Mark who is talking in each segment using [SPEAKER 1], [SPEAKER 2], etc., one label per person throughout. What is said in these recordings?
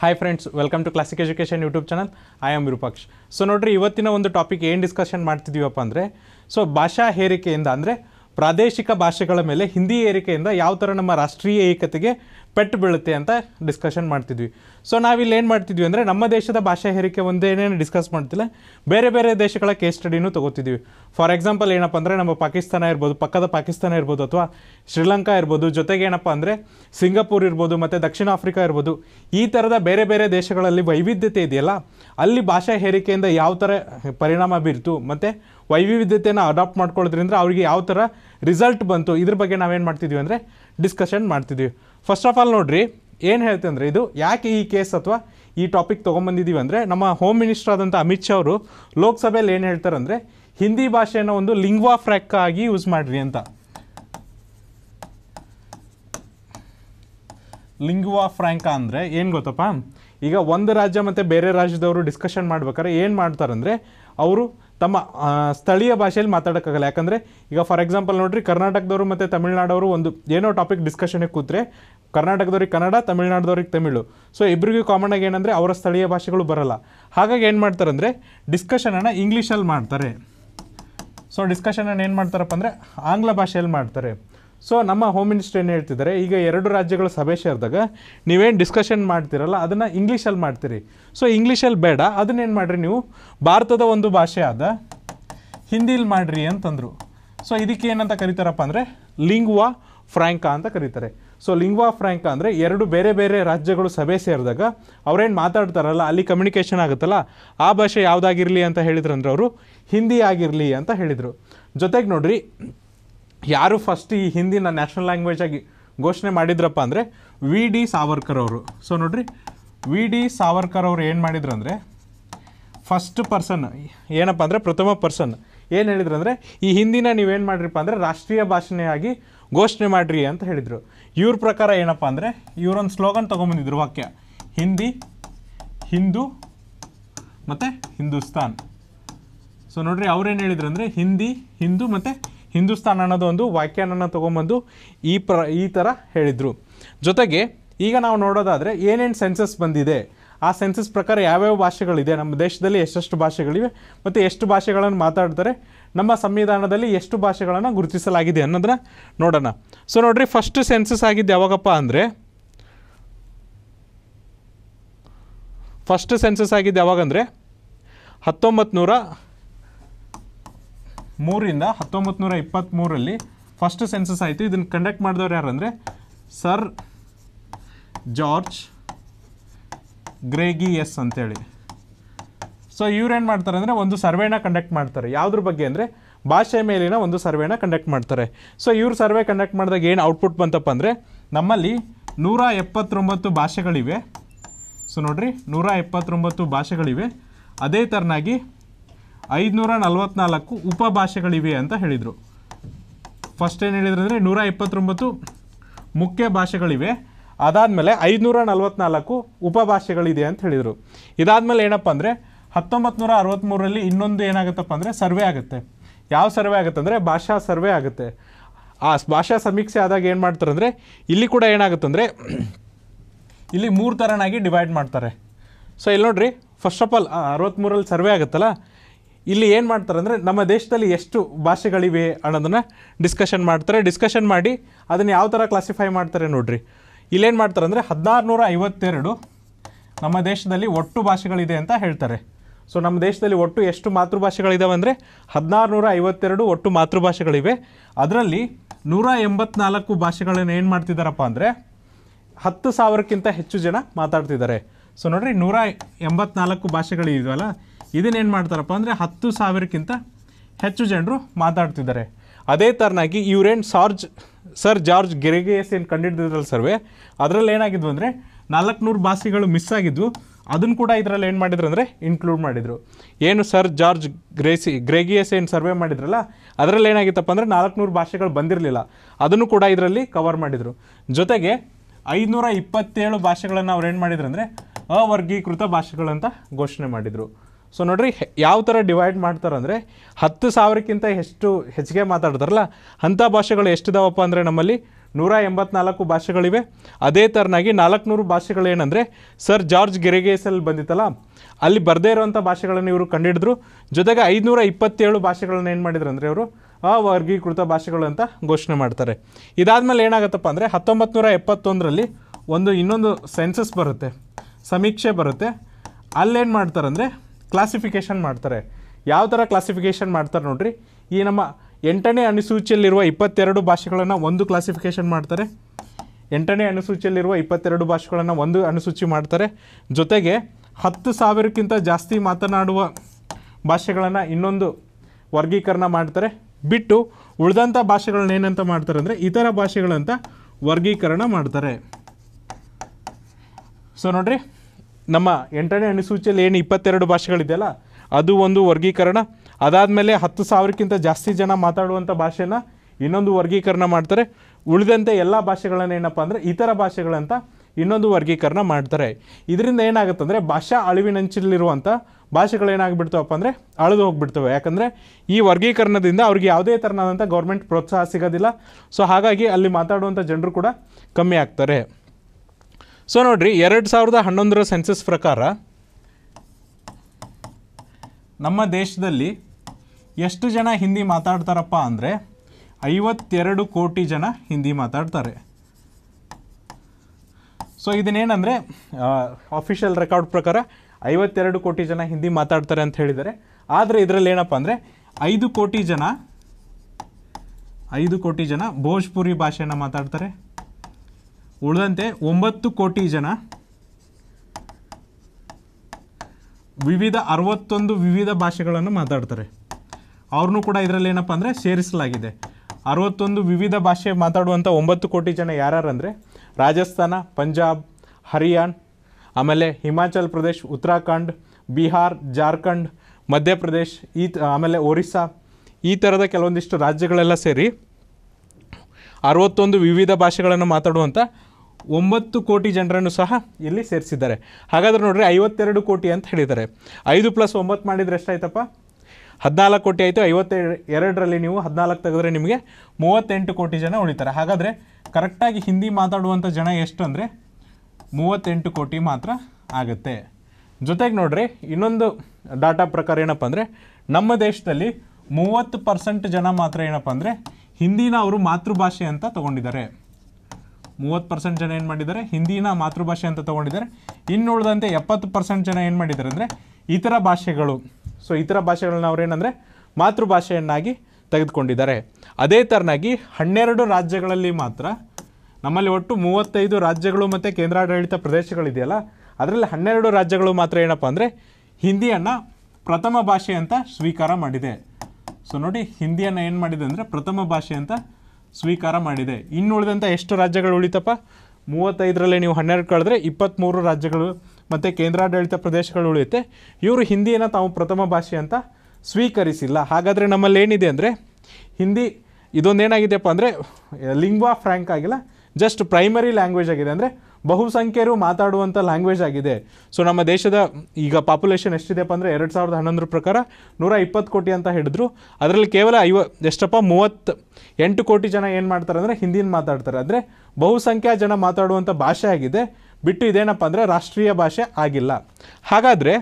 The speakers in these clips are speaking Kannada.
[SPEAKER 1] hi friends welcome to classic education YouTube channel I am Virupaksh so ನೋಡ್ರಿ ಇವತ್ತಿನ ಒಂದು ಟಾಪಿಕ್ ಏನು ಡಿಸ್ಕಷನ್ ಮಾಡ್ತಿದ್ದೀವಪ್ಪ ಅಂದರೆ ಸೊ ಭಾಷಾ ಹೇರಿಕೆಯಿಂದ ಅಂದರೆ ಪ್ರಾದೇಶಿಕ ಭಾಷೆಗಳ ಮೇಲೆ ಹಿಂದಿ ಏರಿಕೆಯಿಂದ ಯಾವ ಥರ ನಮ್ಮ ರಾಷ್ಟ್ರೀಯ ಏಕತೆಗೆ ಪೆಟ್ಟು ಬೀಳುತ್ತೆ ಅಂತ ಡಿಸ್ಕಷನ್ ಮಾಡ್ತಿದ್ವಿ ಸೊ ನಾವಿಲ್ಲಿ ಏನು ಮಾಡ್ತಿದ್ವಿ ಅಂದರೆ ನಮ್ಮ ದೇಶದ ಭಾಷಾ ಹೇರಿಕೆ ಒಂದೇನೇನು ಡಿಸ್ಕಸ್ ಮಾಡ್ತಿಲ್ಲ ಬೇರೆ ಬೇರೆ ದೇಶಗಳ ಕೇಸ್ ಸ್ಟಡಿನೂ ತೊಗೋತಿದ್ವಿ ಫಾರ್ ಎಕ್ಸಾಂಪಲ್ ಏನಪ್ಪ ಅಂದರೆ ನಮ್ಮ ಪಾಕಿಸ್ತಾನ ಇರ್ಬೋದು ಪಕ್ಕದ ಪಾಕಿಸ್ತಾನ ಇರ್ಬೋದು ಅಥವಾ ಶ್ರೀಲಂಕಾ ಇರ್ಬೋದು ಜೊತೆಗೆ ಏನಪ್ಪ ಅಂದರೆ ಸಿಂಗಪೂರ್ ಇರ್ಬೋದು ಮತ್ತು ದಕ್ಷಿಣ ಆಫ್ರಿಕಾ ಇರ್ಬೋದು ಈ ಥರದ ಬೇರೆ ಬೇರೆ ದೇಶಗಳಲ್ಲಿ ವೈವಿಧ್ಯತೆ ಇದೆಯಲ್ಲ ಅಲ್ಲಿ ಭಾಷಾ ಹೇರಿಕೆಯಿಂದ ಯಾವ ಥರ ಪರಿಣಾಮ ಬೀರ್ತು ಮತ್ತು ವೈವಿಧ್ಯತೆಯನ್ನು ಅಡಾಪ್ಟ್ ಮಾಡ್ಕೊಳ್ಳೋದ್ರಿಂದ ಅವ್ರಿಗೆ ಯಾವ ಥರ ರಿಸಲ್ಟ್ ಬಂತು ಇದ್ರ ಬಗ್ಗೆ ನಾವೇನು ಮಾಡ್ತಿದ್ವಿ ಅಂದರೆ ಡಿಸ್ಕಷನ್ ಮಾಡ್ತಿದ್ವಿ ಫಸ್ಟ್ ಆಫ್ ಆಲ್ ನೋಡ್ರಿ ಏನು ಹೇಳ್ತೆ ಅಂದರೆ ಇದು ಯಾಕೆ ಈ ಕೇಸ್ ಅಥವಾ ಈ ಟಾಪಿಕ್ ತೊಗೊಂಬಂದಿದ್ದೀವಿ ಅಂದರೆ ನಮ್ಮ ಹೋಮ್ ಮಿನಿಸ್ಟರ್ ಆದಂಥ ಅಮಿತ್ ಶಾ ಅವರು ಲೋಕಸಭೆಯಲ್ಲಿ ಏನು ಹೇಳ್ತಾರೆ ಅಂದರೆ ಹಿಂದಿ ಭಾಷೆಯನ್ನು ಒಂದು ಲಿಂಗ್ವಾ ಫ್ರ್ಯಾಕ್ ಆಗಿ ಯೂಸ್ ಮಾಡಿರಿ ಅಂತ ಲಿಂಗ್ವಾ ಫ್ರ್ಯಾಂಕ ಅಂದರೆ ಏನು ಗೊತ್ತಪ್ಪ ಈಗ ಒಂದು ರಾಜ್ಯ ಮತ್ತು ಬೇರೆ ರಾಜ್ಯದವರು ಡಿಸ್ಕಷನ್ ಮಾಡ್ಬೇಕಾದ್ರೆ ಏನು ಮಾಡ್ತಾರಂದರೆ ಅವರು ತಮ್ಮ ಆ, ಸ್ಥಳೀಯ ಭಾಷೆಯಲ್ಲಿ ಮಾತಾಡೋಕ್ಕಾಗಲ್ಲ ಯಾಕಂದರೆ ಈಗ ಫಾರ್ ಎಕ್ಸಾಂಪಲ್ ನೋಡ್ರಿ ಕರ್ನಾಟಕದವರು ಮತ್ತು ತಮಿಳ್ನಾಡವರು ಒಂದು ಏನೋ ಟಾಪಿಕ್ ಡಿಸ್ಕಷನ್ಗೆ ಕೂತ್ರೆ ಕರ್ನಾಟಕದವ್ರಿಗೆ ಕನ್ನಡ ತಮಿಳ್ನಾಡದವ್ರಿಗೆ ತಮಿಳು ಸೊ ಇಬ್ಬರಿಗೂ ಕಾಮನ್ ಆಗಿ ಏನಂದರೆ ಅವರ ಸ್ಥಳೀಯ ಭಾಷೆಗಳು ಬರಲ್ಲ ಹಾಗಾಗಿ ಏನು ಮಾಡ್ತಾರಂದರೆ ಡಿಸ್ಕಷನನ್ನು ಇಂಗ್ಲೀಷಲ್ಲಿ ಮಾಡ್ತಾರೆ ಸೊ ಡಿಸ್ಕಷನನ್ನು ಏನು ಮಾಡ್ತಾರಪ್ಪ ಅಂದರೆ ಆಂಗ್ಲ ಭಾಷೆಯಲ್ಲಿ ಮಾಡ್ತಾರೆ ಸೊ ನಮ್ಮ ಹೋಮ್ ಮಿನಿಸ್ಟರ್ ಏನು ಹೇಳ್ತಿದ್ದಾರೆ ಈಗ ಎರಡು ರಾಜ್ಯಗಳ ಸಭೆ ಸೇರಿದಾಗ ನೀವೇನು ಡಿಸ್ಕಷನ್ ಮಾಡ್ತಿರಲ್ಲ ಅದನ್ನು ಇಂಗ್ಲೀಷಲ್ಲಿ ಮಾಡ್ತೀರಿ ಸೊ ಇಂಗ್ಲೀಷಲ್ಲಿ ಬೇಡ ಅದನ್ನೇನು ಮಾಡಿರಿ ನೀವು ಭಾರತದ ಒಂದು ಭಾಷೆ ಆದ ಹಿಂದಿಲಿ ಮಾಡ್ರಿ ಅಂತಂದರು ಸೊ ಇದಕ್ಕೆ ಏನಂತ ಕರೀತಾರಪ್ಪ ಅಂದರೆ ಲಿಂಗ್ವಾ ಫ್ರ್ಯಾಂಕಾ ಅಂತ ಕರೀತಾರೆ ಸೊ ಲಿಂಗ್ವಾ ಫ್ರ್ಯಾಂಕಾ ಅಂದರೆ ಎರಡು ಬೇರೆ ಬೇರೆ ರಾಜ್ಯಗಳು ಸಭೆ ಸೇರಿದಾಗ ಅವ್ರೇನು ಮಾತಾಡ್ತಾರಲ್ಲ ಅಲ್ಲಿ ಕಮ್ಯುನಿಕೇಷನ್ ಆಗುತ್ತಲ್ಲ ಆ ಭಾಷೆ ಯಾವುದಾಗಿರಲಿ ಅಂತ ಹೇಳಿದ್ರಂದ್ರೆ ಅವರು ಹಿಂದಿ ಆಗಿರಲಿ ಅಂತ ಹೇಳಿದರು ಜೊತೆಗೆ ನೋಡ್ರಿ ಯಾರು ಫಸ್ಟ್ ಈ ಹಿಂದಿನ ನ್ಯಾಷನಲ್ ಲ್ಯಾಂಗ್ವೇಜ್ ಆಗಿ ಘೋಷಣೆ ಮಾಡಿದ್ರಪ್ಪ ಅಂದರೆ ವಿ ಡಿ ಸಾವರ್ಕರ್ ಅವರು ಸೊ ನೋಡ್ರಿ ವಿ ಡಿ ಸಾವರ್ಕರ್ ಅವರು ಏನು ಮಾಡಿದ್ರು ಅಂದರೆ ಫಸ್ಟ್ ಪರ್ಸನ್ ಏನಪ್ಪ ಅಂದರೆ ಪ್ರಥಮ ಪರ್ಸನ್ ಏನು ಹೇಳಿದ್ರು ಅಂದರೆ ಈ ಹಿಂದಿನ ನೀವೇನು ಮಾಡ್ರಿಪ್ಪ ಅಂದರೆ ರಾಷ್ಟ್ರೀಯ ಭಾಷಣೆಯಾಗಿ ಘೋಷಣೆ ಮಾಡಿರಿ ಅಂತ ಹೇಳಿದರು ಇವ್ರ ಪ್ರಕಾರ ಏನಪ್ಪ ಅಂದರೆ ಇವರೊಂದು ಸ್ಲೋಗನ್ ತೊಗೊಂಬಂದಿದ್ರು ವಾಕ್ಯ ಹಿಂದಿ ಹಿಂದೂ ಮತ್ತು ಹಿಂದೂಸ್ತಾನ್ ಸೊ ನೋಡ್ರಿ ಅವ್ರೇನು ಹೇಳಿದ್ರು ಅಂದರೆ ಹಿಂದಿ ಹಿಂದೂ ಮತ್ತು ಹಿಂದೂಸ್ತಾನ್ ಅನ್ನೋದು ಒಂದು ವಾಕ್ಯನನ್ನು ತೊಗೊಂಬಂದು ಈ ಪ್ರ ಈ ಥರ ಹೇಳಿದರು ಜೊತೆಗೆ ಈಗ ನಾವು ನೋಡೋದಾದರೆ ಏನೇನು ಸೆನ್ಸಸ್ ಬಂದಿದೆ ಆ ಸೆನ್ಸಸ್ ಪ್ರಕಾರ ಯಾವ್ಯಾವ ಭಾಷೆಗಳಿದೆ ನಮ್ಮ ದೇಶದಲ್ಲಿ ಎಷ್ಟೆಷ್ಟು ಭಾಷೆಗಳಿವೆ ಮತ್ತು ಎಷ್ಟು ಭಾಷೆಗಳನ್ನು ಮಾತಾಡ್ತಾರೆ ನಮ್ಮ ಸಂವಿಧಾನದಲ್ಲಿ ಎಷ್ಟು ಭಾಷೆಗಳನ್ನು ಗುರುತಿಸಲಾಗಿದೆ ಅನ್ನೋದನ್ನ ನೋಡೋಣ ಸೊ ನೋಡ್ರಿ ಫಸ್ಟ್ ಸೆನ್ಸಸ್ ಆಗಿದ್ದು ಯಾವಾಗಪ್ಪ ಅಂದರೆ ಫಸ್ಟ್ ಸೆನ್ಸಸ್ ಆಗಿದ್ದು ಯಾವಾಗಂದರೆ ಹತ್ತೊಂಬತ್ತು ನೂರ ಮೂರಿಂದ ಹತ್ತೊಂಬತ್ತು ನೂರ ಇಪ್ಪತ್ತ್ಮೂರಲ್ಲಿ ಫಸ್ಟ್ ಸೆನ್ಸಸ್ ಆಯಿತು ಇದನ್ನು ಕಂಡಕ್ಟ್ ಮಾಡಿದವ್ರು ಯಾರಂದರೆ ಸರ್ ಜಾರ್ಜ್ ಗ್ರೇಗಿಯಸ್ ಅಂತೇಳಿ ಸೊ ಇವ್ರೇನು ಮಾಡ್ತಾರೆ ಅಂದರೆ ಒಂದು ಸರ್ವೆನ ಕಂಡಕ್ಟ್ ಮಾಡ್ತಾರೆ ಯಾವುದ್ರ ಬಗ್ಗೆ ಅಂದರೆ ಭಾಷೆ ಮೇಲಿನ ಒಂದು ಸರ್ವೆನ ಕಂಡಕ್ಟ್ ಮಾಡ್ತಾರೆ ಸೊ ಇವ್ರು ಸರ್ವೆ ಕಂಡಕ್ಟ್ ಮಾಡಿದಾಗ ಏನು ಔಟ್ಪುಟ್ ಬಂತಪ್ಪ ಅಂದರೆ ನಮ್ಮಲ್ಲಿ ನೂರ ಎಪ್ಪತ್ತೊಂಬತ್ತು ಭಾಷೆಗಳಿವೆ ಸೊ ನೋಡ್ರಿ ನೂರ ಎಪ್ಪತ್ತೊಂಬತ್ತು ಭಾಷೆಗಳಿವೆ ಅದೇ ಥರನಾಗಿ ಐದುನೂರ ನಲವತ್ನಾಲ್ಕು ಉಪಭಾಷೆಗಳಿವೆ ಅಂತ ಹೇಳಿದರು ಫಸ್ಟ್ ಏನು ಹೇಳಿದ್ರು ಅಂದರೆ ನೂರ ಇಪ್ಪತ್ತೊಂಬತ್ತು ಮುಖ್ಯ ಭಾಷೆಗಳಿವೆ ಅದಾದಮೇಲೆ ಐದುನೂರ ನಲವತ್ನಾಲ್ಕು ಉಪಭಾಷೆಗಳಿದೆ ಅಂತ ಹೇಳಿದರು ಇದಾದಮೇಲೆ ಏನಪ್ಪ ಅಂದರೆ ಹತ್ತೊಂಬತ್ತು ನೂರ ಅರವತ್ತ್ಮೂರರಲ್ಲಿ ಇನ್ನೊಂದು ಏನಾಗುತ್ತಪ್ಪ ಅಂದರೆ ಸರ್ವೆ ಆಗುತ್ತೆ ಯಾವ ಸರ್ವೆ ಆಗುತ್ತೆ ಅಂದರೆ ಭಾಷಾ ಸರ್ವೆ ಆಗುತ್ತೆ ಆ ಭಾಷಾ ಸಮೀಕ್ಷೆ ಆದಾಗ ಏನು ಮಾಡ್ತಾರೆ ಅಂದರೆ ಇಲ್ಲಿ ಕೂಡ ಏನಾಗುತ್ತೆ ಅಂದರೆ ಇಲ್ಲಿ ಮೂರು ಥರನಾಗಿ ಡಿವೈಡ್ ಮಾಡ್ತಾರೆ ಸೊ ಇಲ್ಲಿ ನೋಡ್ರಿ ಫಸ್ಟ್ ಆಫ್ ಆಲ್ ಅರವತ್ತ್ಮೂರಲ್ಲಿ ಸರ್ವೆ ಆಗುತ್ತಲ್ಲ ಇಲ್ಲಿ ಏನು ಮಾಡ್ತಾರೆ ಅಂದರೆ ನಮ್ಮ ದೇಶದಲ್ಲಿ ಎಷ್ಟು ಭಾಷೆಗಳಿವೆ ಅನ್ನೋದನ್ನು ಡಿಸ್ಕಷನ್ ಮಾಡ್ತಾರೆ ಡಿಸ್ಕಷನ್ ಮಾಡಿ ಅದನ್ನು ಯಾವ ಥರ ಕ್ಲಾಸಿಫೈ ಮಾಡ್ತಾರೆ ನೋಡ್ರಿ ಇಲ್ಲೇನು ಮಾಡ್ತಾರೆ ಅಂದರೆ ಹದಿನಾರು ನೂರ ಐವತ್ತೆರಡು ನಮ್ಮ ದೇಶದಲ್ಲಿ ಒಟ್ಟು ಭಾಷೆಗಳಿದೆ ಅಂತ ಹೇಳ್ತಾರೆ ಸೊ ನಮ್ಮ ದೇಶದಲ್ಲಿ ಒಟ್ಟು ಎಷ್ಟು ಮಾತೃಭಾಷೆಗಳಿದಾವೆ ಅಂದರೆ ಹದಿನಾರು ನೂರ ಐವತ್ತೆರಡು ಒಟ್ಟು ಮಾತೃಭಾಷೆಗಳಿವೆ ಅದರಲ್ಲಿ ನೂರ ಎಂಬತ್ನಾಲ್ಕು ಭಾಷೆಗಳನ್ನು ಏನು ಮಾಡ್ತಿದ್ದಾರಪ್ಪ ಅಂದರೆ ಹತ್ತು ಸಾವಿರಕ್ಕಿಂತ ಹೆಚ್ಚು ಜನ ಮಾತಾಡ್ತಿದ್ದಾರೆ ಸೊ ನೋಡ್ರಿ ನೂರ ಎಂಬತ್ನಾಲ್ಕು ಭಾಷೆಗಳು ಇದೆಯಲ್ಲ ಇದನ್ನೇನು ಮಾಡ್ತಾರಪ್ಪ ಅಂದರೆ ಹತ್ತು ಸಾವಿರಕ್ಕಿಂತ ಹೆಚ್ಚು ಜನರು ಮಾತಾಡ್ತಿದ್ದಾರೆ ಅದೇ ಥರನಾಗಿ ಇವ್ರೇನು ಸಾರ್ಜ್ ಸರ್ ಜಾರ್ಜ್ ಗೆರೆಗೆಯಸ್ ಏನು ಕಂಡಿಡಿದ್ರಲ್ಲ ಸರ್ವೆ ಅದರಲ್ಲಿ ಏನಾಗಿದ್ವು ಅಂದರೆ ನಾಲ್ಕುನೂರು ಭಾಷೆಗಳು ಮಿಸ್ ಆಗಿದ್ವು ಅದನ್ನು ಕೂಡ ಇದರಲ್ಲಿ ಏನು ಮಾಡಿದ್ರು ಅಂದರೆ ಇನ್ಕ್ಲೂಡ್ ಮಾಡಿದರು ಏನು ಸರ್ ಜಾರ್ಜ್ ಗ್ರೇಸಿ ಗ್ರೇಗಿಯಸ್ ಏನು ಸರ್ವೆ ಮಾಡಿದ್ರಲ್ಲ ಅದರಲ್ಲಿ ಏನಾಗಿತ್ತಪ್ಪ ಅಂದರೆ ನಾಲ್ಕುನೂರು ಭಾಷೆಗಳು ಬಂದಿರಲಿಲ್ಲ ಅದನ್ನು ಕೂಡ ಇದರಲ್ಲಿ ಕವರ್ ಮಾಡಿದರು ಜೊತೆಗೆ ಐದುನೂರ ಇಪ್ಪತ್ತೇಳು ಭಾಷೆಗಳನ್ನು ಅವ್ರು ಏನು ಮಾಡಿದ್ರು ಅಂದರೆ ಅವರ್ಗೀಕೃತ ಭಾಷೆಗಳಂತ ಘೋಷಣೆ ಮಾಡಿದರು ಸೊ ನೋಡ್ರಿ ಹೆ- ಯಾವ ಥರ ಡಿವೈಡ್ ಮಾಡ್ತಾರಂದರೆ ಹತ್ತು ಸಾವಿರಕ್ಕಿಂತ ಎಷ್ಟು ಹೆಚ್ಚಿಗೆ ಮಾತಾಡ್ತಾರಲ್ಲ ಅಂಥ ಭಾಷೆಗಳು ಎಷ್ಟಿದಾವಪ್ಪ ಅಂದರೆ ನಮ್ಮಲ್ಲಿ ನೂರ ಎಂಬತ್ನಾಲ್ಕು ಭಾಷೆಗಳಿವೆ ಅದೇ ಥರನಾಗಿ ನಾಲ್ಕುನೂರು ಭಾಷೆಗಳೇನೆಂದರೆ ಸರ್ ಜಾರ್ಜ್ ಗೆರೆಗೇಸಲ್ಲಿ ಬಂದಿತ್ತಲ್ಲ ಅಲ್ಲಿ ಬರದೇ ಇರುವಂಥ ಭಾಷೆಗಳನ್ನು ಇವರು ಕಂಡುಹಿಡಿದ್ರು ಜೊತೆಗೆ ಐದುನೂರ ಇಪ್ಪತ್ತೇಳು ಭಾಷೆಗಳನ್ನ ಏನು ಮಾಡಿದ್ರು ಅಂದರೆ ಇವರು ಅವರ್ಗೀಕೃತ ಭಾಷೆಗಳು ಅಂತ ಘೋಷಣೆ ಮಾಡ್ತಾರೆ ಇದಾದಮೇಲೆ ಏನಾಗುತ್ತಪ್ಪ ಅಂದರೆ ಹತ್ತೊಂಬತ್ತು ನೂರ ಎಪ್ಪತ್ತೊಂದರಲ್ಲಿ ಒಂದು ಇನ್ನೊಂದು ಸೆನ್ಸಸ್ ಬರುತ್ತೆ ಸಮೀಕ್ಷೆ ಬರುತ್ತೆ ಅಲ್ಲೇನು ಮಾಡ್ತಾರೆ ಅಂದರೆ ಕ್ಲಾಸಿಫಿಕೇಷನ್ ಮಾಡ್ತಾರೆ ಯಾವ ಥರ ಕ್ಲಾಸಿಫಿಕೇಷನ್ ಮಾಡ್ತಾರೆ ನೋಡ್ರಿ ಈ ನಮ್ಮ ಎಂಟನೇ ಅನುಸೂಚಿಯಲ್ಲಿರುವ ಇಪ್ಪತ್ತೆರಡು ಭಾಷೆಗಳನ್ನು ಒಂದು ಕ್ಲಾಸಿಫಿಕೇಷನ್ ಮಾಡ್ತಾರೆ ಎಂಟನೇ ಅನುಸೂಚಿಯಲ್ಲಿರುವ ಇಪ್ಪತ್ತೆರಡು ಭಾಷೆಗಳನ್ನು ಒಂದು ಅನುಸೂಚಿ ಮಾಡ್ತಾರೆ ಜೊತೆಗೆ ಹತ್ತು ಸಾವಿರಕ್ಕಿಂತ ಜಾಸ್ತಿ ಮಾತನಾಡುವ ಭಾಷೆಗಳನ್ನು ಇನ್ನೊಂದು ವರ್ಗೀಕರಣ ಮಾಡ್ತಾರೆ ಬಿಟ್ಟು ಉಳಿದಂಥ ಭಾಷೆಗಳನ್ನ ಏನಂತ ಮಾಡ್ತಾರೆ ಅಂದರೆ ಇತರ ಭಾಷೆಗಳಂತ ವರ್ಗೀಕರಣ ಮಾಡ್ತಾರೆ ಸೊ ನೋಡ್ರಿ ನಮ್ಮ ಎಂಟನೇ ಅನುಸೂಚಿಯಲ್ಲಿ ಏನು ಇಪ್ಪತ್ತೆರಡು ಭಾಷೆಗಳಿದೆಯಲ್ಲ ಅದು ಒಂದು ವರ್ಗೀಕರಣ ಅದಾದಮೇಲೆ ಹತ್ತು ಸಾವಿರಕ್ಕಿಂತ ಜಾಸ್ತಿ ಜನ ಮಾತಾಡುವಂಥ ಭಾಷೆನ ಇನ್ನೊಂದು ವರ್ಗೀಕರಣ ಮಾಡ್ತಾರೆ ಉಳಿದಂತೆ ಎಲ್ಲ ಭಾಷೆಗಳನ್ನ ಏನಪ್ಪ ಅಂದರೆ ಇತರ ಭಾಷೆಗಳಂತ ಇನ್ನೊಂದು ವರ್ಗೀಕರಣ ಮಾಡ್ತಾರೆ ಇದರಿಂದ ಏನಾಗುತ್ತೆ ಅಂದರೆ ಭಾಷಾ ಅಳಿವಿನಂಚಿನಲ್ಲಿರುವಂಥ ಭಾಷೆಗಳೇನಾಗ್ಬಿಡ್ತಾವಪ್ಪ ಅಂದರೆ ಅಳಿದು ಹೋಗ್ಬಿಡ್ತವೆ ಯಾಕಂದರೆ ಈ ವರ್ಗೀಕರಣದಿಂದ ಅವ್ರಿಗೆ ಯಾವುದೇ ಥರನಾದಂಥ ಗೌರ್ಮೆಂಟ್ ಪ್ರೋತ್ಸಾಹ ಸಿಗೋದಿಲ್ಲ ಸೊ ಹಾಗಾಗಿ ಅಲ್ಲಿ ಮಾತಾಡುವಂಥ ಜನರು ಕೂಡ ಕಮ್ಮಿ ಆಗ್ತಾರೆ ಸೊ ನೋಡ್ರಿ ಎರಡು ಸಾವಿರದ ಹನ್ನೊಂದರ ಸೆನ್ಸಸ್ ಪ್ರಕಾರ ನಮ್ಮ ದೇಶದಲ್ಲಿ ಎಷ್ಟು ಜನ ಹಿಂದಿ ಮಾತಾಡ್ತಾರಪ್ಪ ಅಂದರೆ ಐವತ್ತೆರಡು ಕೋಟಿ ಜನ ಹಿಂದಿ ಮಾತಾಡ್ತಾರೆ ಸೊ ಇದನ್ನೇನಂದರೆ ಅಫಿಷಿಯಲ್ ರೆಕಾರ್ಡ್ ಪ್ರಕಾರ ಐವತ್ತೆರಡು ಕೋಟಿ ಜನ ಹಿಂದಿ ಮಾತಾಡ್ತಾರೆ ಅಂತ ಹೇಳಿದ್ದಾರೆ ಆದರೆ ಇದರಲ್ಲಿ ಏನಪ್ಪ ಅಂದರೆ ಐದು ಕೋಟಿ ಜನ ಐದು ಕೋಟಿ ಜನ ಭೋಜ್ಪುರಿ ಭಾಷೆಯನ್ನು ಮಾತಾಡ್ತಾರೆ ಉಳಿದಂತೆ ಒಂಬತ್ತು ಕೋಟಿ ಜನ ವಿವಿಧ ಅರವತ್ತೊಂದು ವಿವಿಧ ಭಾಷೆಗಳನ್ನು ಮಾತಾಡ್ತಾರೆ ಅವ್ರನ್ನೂ ಕೂಡ ಇದರಲ್ಲಿ ಏನಪ್ಪ ಅಂದರೆ ಸೇರಿಸಲಾಗಿದೆ ಅರವತ್ತೊಂದು ವಿವಿಧ ಭಾಷೆ ಮಾತಾಡುವಂಥ ಒಂಬತ್ತು ಕೋಟಿ ಜನ ಯಾರ್ಯಾರು ಅಂದರೆ ರಾಜಸ್ಥಾನ ಪಂಜಾಬ್ ಹರಿಯಾಣ ಆಮೇಲೆ ಹಿಮಾಚಲ್ ಪ್ರದೇಶ್ ಉತ್ತರಾಖಂಡ್ ಬಿಹಾರ್ ಜಾರ್ಖಂಡ್ ಮಧ್ಯಪ್ರದೇಶ್ ಈ ತ- ಆಮೇಲೆ ಒರಿಸ್ಸಾ ಈ ಥರದ ಕೆಲವೊಂದಿಷ್ಟು ರಾಜ್ಯಗಳೆಲ್ಲ ಸೇರಿ ಅರವತ್ತೊಂದು ವಿವಿಧ ಭಾಷೆಗಳನ್ನು ಮಾತಾಡುವಂಥ ಒಂಬತ್ತು ಕೋಟಿ ಜನರನ್ನು ಸಹ ಇಲ್ಲಿ ಸೇರಿಸಿದ್ದಾರೆ ಹಾಗಾದ್ರೆ ನೋಡ್ರಿ ಐವತ್ತೆರಡು ಕೋಟಿ ಅಂತ ಹೇಳಿದ್ದಾರೆ ಐದು ಪ್ಲಸ್ ಒಂಬತ್ತು ಮಾಡಿದರೆ ಎಷ್ಟಾಯ್ತಪ್ಪ ಹದಿನಾಲ್ಕು ಕೋಟಿ ಆಯಿತು ಐವತ್ತೆರಡು ಎರಡರಲ್ಲಿ ನೀವು ಹದಿನಾಲ್ಕು ತೆಗೆದ್ರೆ ನಿಮಗೆ ಮೂವತ್ತೆಂಟು ಕೋಟಿ ಜನ ಉಳಿತಾರೆ ಹಾಗಾದರೆ ಕರೆಕ್ಟಾಗಿ ಹಿಂದಿ ಮಾತಾಡುವಂಥ ಜನ ಎಷ್ಟು ಅಂದರೆ ಮೂವತ್ತೆಂಟು ಕೋಟಿ ಮಾತ್ರ ಆಗುತ್ತೆ ಜೊತೆಗೆ ನೋಡ್ರಿ ಇನ್ನೊಂದು ಡಾಟಾ ಪ್ರಕಾರ ಏನಪ್ಪ ಅಂದರೆ ನಮ್ಮ ದೇಶದಲ್ಲಿ ಮೂವತ್ತು ಪರ್ಸೆಂಟ್ ಜನ ಮಾತ್ರ ಏನಪ್ಪ ಅಂದರೆ ಹಿಂದಿನ ಅವರು ಮಾತೃಭಾಷೆ ಅಂತ ತಗೊಂಡಿದ್ದಾರೆ ಮೂವತ್ತು ಪರ್ಸೆಂಟ್ ಜನ ಏನು ಮಾಡಿದ್ದಾರೆ ಹಿಂದಿನ ಮಾತೃಭಾಷೆ ಅಂತ ತೊಗೊಂಡಿದ್ದಾರೆ ಇನ್ನು ಉಳಿದಂತೆ ಎಪ್ಪತ್ತು ಪರ್ಸೆಂಟ್ ಜನ ಏನು ಮಾಡಿದ್ದಾರೆ ಅಂದರೆ ಇತರ ಭಾಷೆಗಳು ಸೊ ಇತರ ಭಾಷೆಗಳನ್ನ ಅವ್ರೇನಂದರೆ ಮಾತೃಭಾಷೆಯನ್ನಾಗಿ ತೆಗೆದುಕೊಂಡಿದ್ದಾರೆ ಅದೇ ಥರನಾಗಿ ಹನ್ನೆರಡು ರಾಜ್ಯಗಳಲ್ಲಿ ಮಾತ್ರ ನಮ್ಮಲ್ಲಿ ಒಟ್ಟು ಮೂವತ್ತೈದು ರಾಜ್ಯಗಳು ಮತ್ತು ಕೇಂದ್ರಾಡಳಿತ ಪ್ರದೇಶಗಳಿದೆಯಲ್ಲ ಅದರಲ್ಲಿ ಹನ್ನೆರಡು ರಾಜ್ಯಗಳು ಮಾತ್ರ ಏನಪ್ಪ ಅಂದರೆ ಹಿಂದಿಯನ್ನು ಪ್ರಥಮ ಭಾಷೆ ಅಂತ ಸ್ವೀಕಾರ ಮಾಡಿದೆ ಸೊ ನೋಡಿ ಹಿಂದಿಯನ್ನು ಏನು ಮಾಡಿದೆ ಅಂದರೆ ಪ್ರಥಮ ಭಾಷೆ ಅಂತ ಸ್ವೀಕಾರ ಮಾಡಿದೆ ಇನ್ನು ಉಳಿದಂಥ ಎಷ್ಟು ರಾಜ್ಯಗಳು ಉಳಿತಪ್ಪ ಮೂವತ್ತೈದರಲ್ಲೇ ನೀವು ಹನ್ನೆರಡು ಕಳೆದ್ರೆ ಇಪ್ಪತ್ತ್ಮೂರು ರಾಜ್ಯಗಳು ಮತ್ತು ಕೇಂದ್ರಾಡಳಿತ ಪ್ರದೇಶಗಳು ಉಳಿಯುತ್ತೆ ಇವರು ಹಿಂದಿಯನ್ನು ತಾವು ಪ್ರಥಮ ಭಾಷೆ ಅಂತ ಸ್ವೀಕರಿಸಿಲ್ಲ ಹಾಗಾದರೆ ನಮ್ಮಲ್ಲಿ ಏನಿದೆ ಅಂದರೆ ಹಿಂದಿ ಇದೊಂದೇನಾಗಿದೆಯಪ್ಪ ಅಂದರೆ ಲಿಂಗ್ವಾ ಫ್ರ್ಯಾಂಕ್ ಆಗಿಲ್ಲ ಜಸ್ಟ್ ಪ್ರೈಮರಿ ಲ್ಯಾಂಗ್ವೇಜ್ ಆಗಿದೆ ಅಂದರೆ ಬಹುಸಂಖ್ಯರು ಮಾತಾಡುವಂಥ ಲ್ಯಾಂಗ್ವೇಜ್ ಆಗಿದೆ ಸೊ ನಮ್ಮ ದೇಶದ ಈಗ ಪಾಪ್ಯುಲೇಷನ್ ಎಷ್ಟಿದೆಪ್ಪ ಅಂದರೆ ಎರಡು ಸಾವಿರದ ಹನ್ನೊಂದರ ಪ್ರಕಾರ ನೂರ ಇಪ್ಪತ್ತು ಕೋಟಿ ಅಂತ ಹಿಡಿದ್ರು ಅದರಲ್ಲಿ ಕೇವಲ ಐವ ಎಷ್ಟಪ್ಪ ಮೂವತ್ತು ಎಂಟು ಕೋಟಿ ಜನ ಏನು ಮಾಡ್ತಾರೆ ಅಂದರೆ ಹಿಂದಿನ ಮಾತಾಡ್ತಾರೆ ಅಂದರೆ ಬಹುಸಂಖ್ಯಾ ಜನ ಮಾತಾಡುವಂಥ ಭಾಷೆ ಆಗಿದೆ ಬಿಟ್ಟು ಇದೇನಪ್ಪ ಅಂದರೆ ರಾಷ್ಟ್ರೀಯ ಭಾಷೆ ಆಗಿಲ್ಲ ಹಾಗಾದರೆ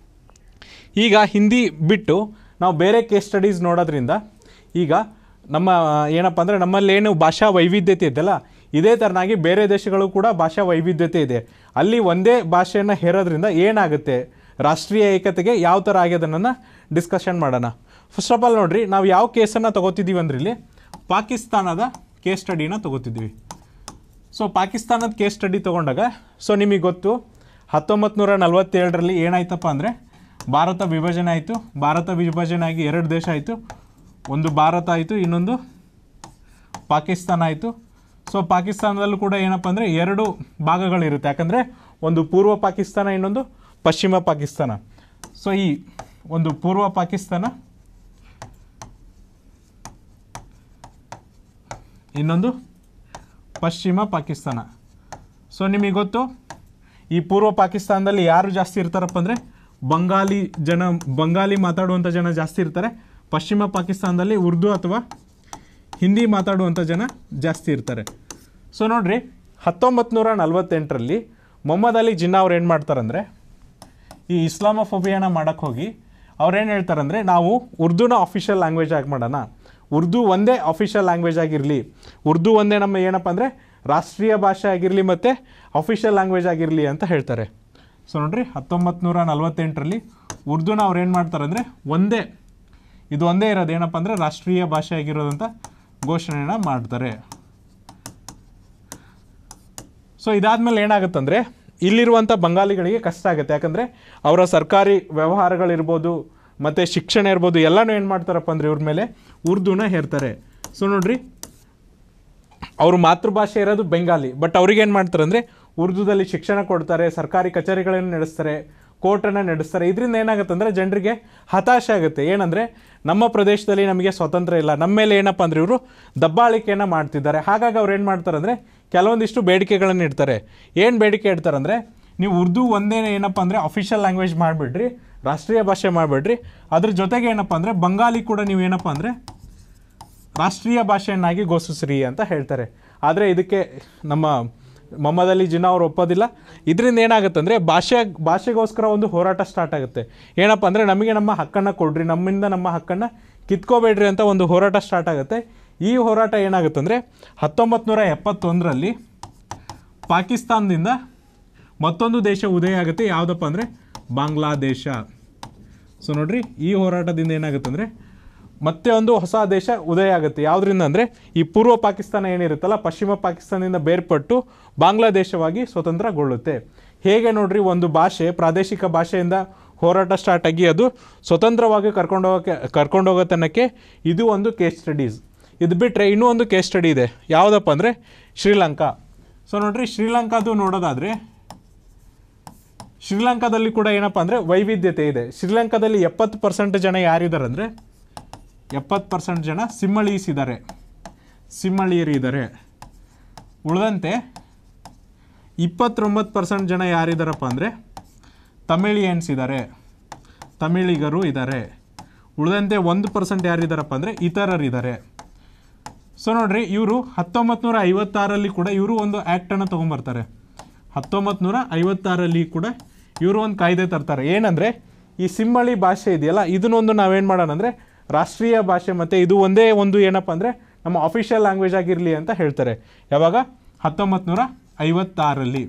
[SPEAKER 1] ಈಗ ಹಿಂದಿ ಬಿಟ್ಟು ನಾವು ಬೇರೆ ಕೇಸ್ ಸ್ಟಡೀಸ್ ನೋಡೋದ್ರಿಂದ ಈಗ ನಮ್ಮ ಏನಪ್ಪ ಅಂದರೆ ನಮ್ಮಲ್ಲೇನು ಭಾಷಾ ವೈವಿಧ್ಯತೆ ಇದೆಯಲ್ಲ ಇದೇ ಥರನಾಗಿ ಬೇರೆ ದೇಶಗಳು ಕೂಡ ಭಾಷಾ ವೈವಿಧ್ಯತೆ ಇದೆ ಅಲ್ಲಿ ಒಂದೇ ಭಾಷೆಯನ್ನು ಹೇರೋದ್ರಿಂದ ಏನಾಗುತ್ತೆ ರಾಷ್ಟ್ರೀಯ ಏಕತೆಗೆ ಯಾವ ಥರ ಆಗ್ಯದನ್ನ ಡಿಸ್ಕಷನ್ ಮಾಡೋಣ ಫಸ್ಟ್ ಆಫ್ ಆಲ್ ನೋಡ್ರಿ ನಾವು ಯಾವ ಕೇಸನ್ನು ತಗೋತಿದ್ದೀವಿ ಅಂದ್ರೆ ಇಲ್ಲಿ ಪಾಕಿಸ್ತಾನದ ಕೇಸ್ ಸ್ಟಡಿನ ತಗೋತಿದ್ದೀವಿ ಸೊ ಪಾಕಿಸ್ತಾನದ ಕೇಸ್ ಸ್ಟಡಿ ತೊಗೊಂಡಾಗ ಸೊ ನಿಮಗೆ ಗೊತ್ತು ಹತ್ತೊಂಬತ್ತು ನೂರ ನಲವತ್ತೇಳರಲ್ಲಿ ಏನಾಯ್ತಪ್ಪ ಅಂದರೆ ಭಾರತ ವಿಭಜನೆ ಆಯಿತು ಭಾರತ ವಿಭಜನೆ ಆಗಿ ಎರಡು ದೇಶ ಆಯಿತು ಒಂದು ಭಾರತ ಆಯಿತು ಇನ್ನೊಂದು ಪಾಕಿಸ್ತಾನ ಆಯಿತು ಸೊ ಪಾಕಿಸ್ತಾನದಲ್ಲೂ ಕೂಡ ಏನಪ್ಪ ಅಂದರೆ ಎರಡು ಭಾಗಗಳಿರುತ್ತೆ ಯಾಕಂದರೆ ಒಂದು ಪೂರ್ವ ಪಾಕಿಸ್ತಾನ ಇನ್ನೊಂದು ಪಶ್ಚಿಮ ಪಾಕಿಸ್ತಾನ ಸೊ ಈ ಒಂದು ಪೂರ್ವ ಪಾಕಿಸ್ತಾನ ಇನ್ನೊಂದು ಪಶ್ಚಿಮ ಪಾಕಿಸ್ತಾನ ಸೊ ನಿಮಗೆ ಗೊತ್ತು ಈ ಪೂರ್ವ ಪಾಕಿಸ್ತಾನದಲ್ಲಿ ಯಾರು ಜಾಸ್ತಿ ಇರ್ತಾರಪ್ಪ ಅಂದರೆ ಬಂಗಾಲಿ ಜನ ಬಂಗಾಲಿ ಮಾತಾಡುವಂಥ ಜನ ಜಾಸ್ತಿ ಇರ್ತಾರೆ ಪಶ್ಚಿಮ ಪಾಕಿಸ್ತಾನದಲ್ಲಿ ಉರ್ದು ಅಥವಾ ಹಿಂದಿ ಮಾತಾಡುವಂಥ ಜನ ಜಾಸ್ತಿ ಇರ್ತಾರೆ ಸೊ ನೋಡ್ರಿ ಹತ್ತೊಂಬತ್ತು ನೂರ ನಲ್ವತ್ತೆಂಟರಲ್ಲಿ ಮೊಹಮ್ಮದ್ ಅಲಿ ಜಿನ್ನಾ ಅವ್ರು ಏನು ಮಾಡ್ತಾರಂದರೆ ಈ ಇಸ್ಲಾಮೋಫೋಬಿಯಾನ ಮಾಡೋಕ್ಕೆ ಹೋಗಿ ಅವ್ರೇನು ಹೇಳ್ತಾರಂದರೆ ನಾವು ಉರ್ದುನ ಅಫಿಷಿಯಲ್ ಲ್ಯಾಂಗ್ವೇಜ್ ಆಗಿ ಮಾಡೋಣ ಉರ್ದು ಒಂದೇ ಅಫಿಷಿಯಲ್ ಲ್ಯಾಂಗ್ವೇಜ್ ಆಗಿರಲಿ ಉರ್ದು ಒಂದೇ ನಮ್ಮ ಏನಪ್ಪ ಅಂದರೆ ರಾಷ್ಟ್ರೀಯ ಭಾಷೆ ಆಗಿರಲಿ ಮತ್ತು ಅಫಿಷಿಯಲ್ ಲ್ಯಾಂಗ್ವೇಜ್ ಆಗಿರಲಿ ಅಂತ ಹೇಳ್ತಾರೆ ಸೊ ನೋಡ್ರಿ ಹತ್ತೊಂಬತ್ತು ನೂರ ನಲ್ವತ್ತೆಂಟರಲ್ಲಿ ಉರ್ದುನ ಅವ್ರು ಏನು ಮಾಡ್ತಾರಂದರೆ ಒಂದೇ ಇದು ಒಂದೇ ಇರೋದು ಏನಪ್ಪ ಅಂದರೆ ರಾಷ್ಟ್ರೀಯ ಭಾಷೆ ಆಗಿರೋದಂತ ಘೋಷಣೆನ ಮಾಡ್ತಾರೆ ಸೊ ಇದಾದಮೇಲೆ ಏನಾಗುತ್ತಂದರೆ ಇಲ್ಲಿರುವಂಥ ಬಂಗಾಲಿಗಳಿಗೆ ಕಷ್ಟ ಆಗುತ್ತೆ ಯಾಕಂದರೆ ಅವರ ಸರ್ಕಾರಿ ವ್ಯವಹಾರಗಳಿರ್ಬೋದು ಮತ್ತು ಶಿಕ್ಷಣ ಇರ್ಬೋದು ಎಲ್ಲನೂ ಏನು ಮಾಡ್ತಾರಪ್ಪ ಅಂದರೆ ಇವ್ರ ಮೇಲೆ ಉರ್ದುನ ಹೇರ್ತಾರೆ ಸೊ ನೋಡ್ರಿ ಅವ್ರ ಮಾತೃಭಾಷೆ ಇರೋದು ಬೆಂಗಾಲಿ ಬಟ್ ಅವ್ರಿಗೆ ಏನು ಮಾಡ್ತಾರೆ ಅಂದರೆ ಉರ್ದುದಲ್ಲಿ ಶಿಕ್ಷಣ ಕೊಡ್ತಾರೆ ಸರ್ಕಾರಿ ಕಚೇರಿಗಳನ್ನು ನಡೆಸ್ತಾರೆ ಕೋರ್ಟನ್ನು ನಡೆಸ್ತಾರೆ ಇದರಿಂದ ಏನಾಗುತ್ತೆ ಅಂದರೆ ಜನರಿಗೆ ಹತಾಶೆ ಆಗುತ್ತೆ ಏನಂದರೆ ನಮ್ಮ ಪ್ರದೇಶದಲ್ಲಿ ನಮಗೆ ಸ್ವತಂತ್ರ ಇಲ್ಲ ನಮ್ಮ ಮೇಲೆ ಏನಪ್ಪ ಅಂದರೆ ಇವರು ದಬ್ಬಾಳಿಕೆಯನ್ನು ಮಾಡ್ತಿದ್ದಾರೆ ಹಾಗಾಗಿ ಅವ್ರು ಏನು ಮಾಡ್ತಾರೆ ಅಂದರೆ ಕೆಲವೊಂದಿಷ್ಟು ಬೇಡಿಕೆಗಳನ್ನು ಇಡ್ತಾರೆ ಏನು ಬೇಡಿಕೆ ಇಡ್ತಾರೆ ಅಂದರೆ ನೀವು ಉರ್ದು ಒಂದೇ ಏನಪ್ಪ ಅಂದರೆ ಅಫಿಷಿಯಲ್ ಲ್ಯಾಂಗ್ವೇಜ್ ಮಾಡಿಬಿಡ್ರಿ ರಾಷ್ಟ್ರೀಯ ಭಾಷೆ ಮಾಡಿಬಿಡ್ರಿ ಅದ್ರ ಜೊತೆಗೆ ಏನಪ್ಪ ಅಂದರೆ ಬಂಗಾಲಿ ಕೂಡ ನೀವು ಏನಪ್ಪ ಅಂದರೆ ರಾಷ್ಟ್ರೀಯ ಭಾಷೆಯನ್ನಾಗಿ ಘೋಷಿಸ್ರಿ ಅಂತ ಹೇಳ್ತಾರೆ ಆದರೆ ಇದಕ್ಕೆ ನಮ್ಮ ಮೊಹಮ್ಮದ್ ಅಲಿ ಜಿನ್ನಾ ಅವರು ಒಪ್ಪೋದಿಲ್ಲ ಇದರಿಂದ ಏನಾಗುತ್ತೆ ಅಂದರೆ ಭಾಷೆ ಭಾಷೆಗೋಸ್ಕರ ಒಂದು ಹೋರಾಟ ಸ್ಟಾರ್ಟ್ ಆಗುತ್ತೆ ಏನಪ್ಪ ಅಂದರೆ ನಮಗೆ ನಮ್ಮ ಹಕ್ಕನ್ನು ಕೊಡ್ರಿ ನಮ್ಮಿಂದ ನಮ್ಮ ಹಕ್ಕನ್ನು ಕಿತ್ಕೋಬೇಡ್ರಿ ಅಂತ ಒಂದು ಹೋರಾಟ ಸ್ಟಾರ್ಟ್ ಆಗುತ್ತೆ ಈ ಹೋರಾಟ ಏನಾಗುತ್ತೆ ಅಂದರೆ ಹತ್ತೊಂಬತ್ತು ನೂರ ಎಪ್ಪತ್ತೊಂದರಲ್ಲಿ ಪಾಕಿಸ್ತಾನದಿಂದ ಮತ್ತೊಂದು ದೇಶ ಉದಯ ಆಗುತ್ತೆ ಯಾವುದಪ್ಪ ಅಂದರೆ ಬಾಂಗ್ಲಾದೇಶ ಸೊ ನೋಡ್ರಿ ಈ ಹೋರಾಟದಿಂದ ಏನಾಗುತ್ತೆ ಅಂದರೆ ಮತ್ತೆ ಒಂದು ಹೊಸ ದೇಶ ಉದಯ ಆಗುತ್ತೆ ಯಾವುದರಿಂದ ಅಂದರೆ ಈ ಪೂರ್ವ ಪಾಕಿಸ್ತಾನ ಏನಿರುತ್ತಲ್ಲ ಪಶ್ಚಿಮ ಪಾಕಿಸ್ತಾನದಿಂದ ಬೇರ್ಪಟ್ಟು ಬಾಂಗ್ಲಾದೇಶವಾಗಿ ಸ್ವತಂತ್ರಗೊಳ್ಳುತ್ತೆ ಹೇಗೆ ನೋಡ್ರಿ ಒಂದು ಭಾಷೆ ಪ್ರಾದೇಶಿಕ ಭಾಷೆಯಿಂದ ಹೋರಾಟ ಸ್ಟಾರ್ಟ್ ಆಗಿ ಅದು ಸ್ವತಂತ್ರವಾಗಿ ಕರ್ಕೊಂಡೋಗೋಕ್ಕೆ ಕರ್ಕೊಂಡೋಗೋ ತನಕ್ಕೆ ಇದು ಒಂದು ಕೇಸ್ ಸ್ಟಡೀಸ್ ಇದು ಬಿಟ್ಟರೆ ಇನ್ನೂ ಒಂದು ಕೇಸ್ ಸ್ಟಡಿ ಇದೆ ಯಾವುದಪ್ಪ ಅಂದರೆ ಶ್ರೀಲಂಕಾ ಸೊ ನೋಡ್ರಿ ಶ್ರೀಲಂಕಾದು ನೋಡೋದಾದರೆ ಶ್ರೀಲಂಕಾದಲ್ಲಿ ಕೂಡ ಏನಪ್ಪ ಅಂದರೆ ವೈವಿಧ್ಯತೆ ಇದೆ ಶ್ರೀಲಂಕಾದಲ್ಲಿ ಎಪ್ಪತ್ತು ಪರ್ಸೆಂಟ್ ಜನ ಯಾರಿದ್ದಾರೆ ಅಂದರೆ ಎಪ್ಪತ್ತು ಪರ್ಸೆಂಟ್ ಜನ ಸಿಮ್ಮಳೀಸ್ ಇದ್ದಾರೆ ಸಿಮ್ಮಳೀಯರು ಇದ್ದಾರೆ ಉಳಿದಂತೆ ಇಪ್ಪತ್ತೊಂಬತ್ತು ಪರ್ಸೆಂಟ್ ಜನ ಯಾರಿದ್ದಾರಪ್ಪ ಅಂದರೆ ತಮಿಳಿಯನ್ಸ್ ಇದ್ದಾರೆ ತಮಿಳಿಗರು ಇದ್ದಾರೆ ಉಳಿದಂತೆ ಒಂದು ಪರ್ಸೆಂಟ್ ಯಾರಿದ್ದಾರಪ್ಪ ಅಂದರೆ ಇತರರಿದ್ದಾರೆ ಸೊ ನೋಡ್ರಿ ಇವರು ಹತ್ತೊಂಬತ್ತು ನೂರ ಐವತ್ತಾರಲ್ಲಿ ಕೂಡ ಇವರು ಒಂದು ಆ್ಯಕ್ಟನ್ನು ತೊಗೊಂಬರ್ತಾರೆ ಹತ್ತೊಂಬತ್ತು ನೂರ ಐವತ್ತಾರಲ್ಲಿ ಕೂಡ ಇವರು ಒಂದು ಕಾಯ್ದೆ ತರ್ತಾರೆ ಏನಂದರೆ ಈ ಸಿಂಹಳಿ ಭಾಷೆ ಇದೆಯಲ್ಲ ಇದನ್ನೊಂದು ನಾವೇನು ಮಾಡೋಣ ಅಂದರೆ ರಾಷ್ಟ್ರೀಯ ಭಾಷೆ ಮತ್ತು ಇದು ಒಂದೇ ಒಂದು ಏನಪ್ಪ ಅಂದರೆ ನಮ್ಮ ಅಫಿಷಿಯಲ್ ಲ್ಯಾಂಗ್ವೇಜ್ ಆಗಿರಲಿ ಅಂತ ಹೇಳ್ತಾರೆ ಯಾವಾಗ ಹತ್ತೊಂಬತ್ತು ನೂರ ಐವತ್ತಾರಲ್ಲಿ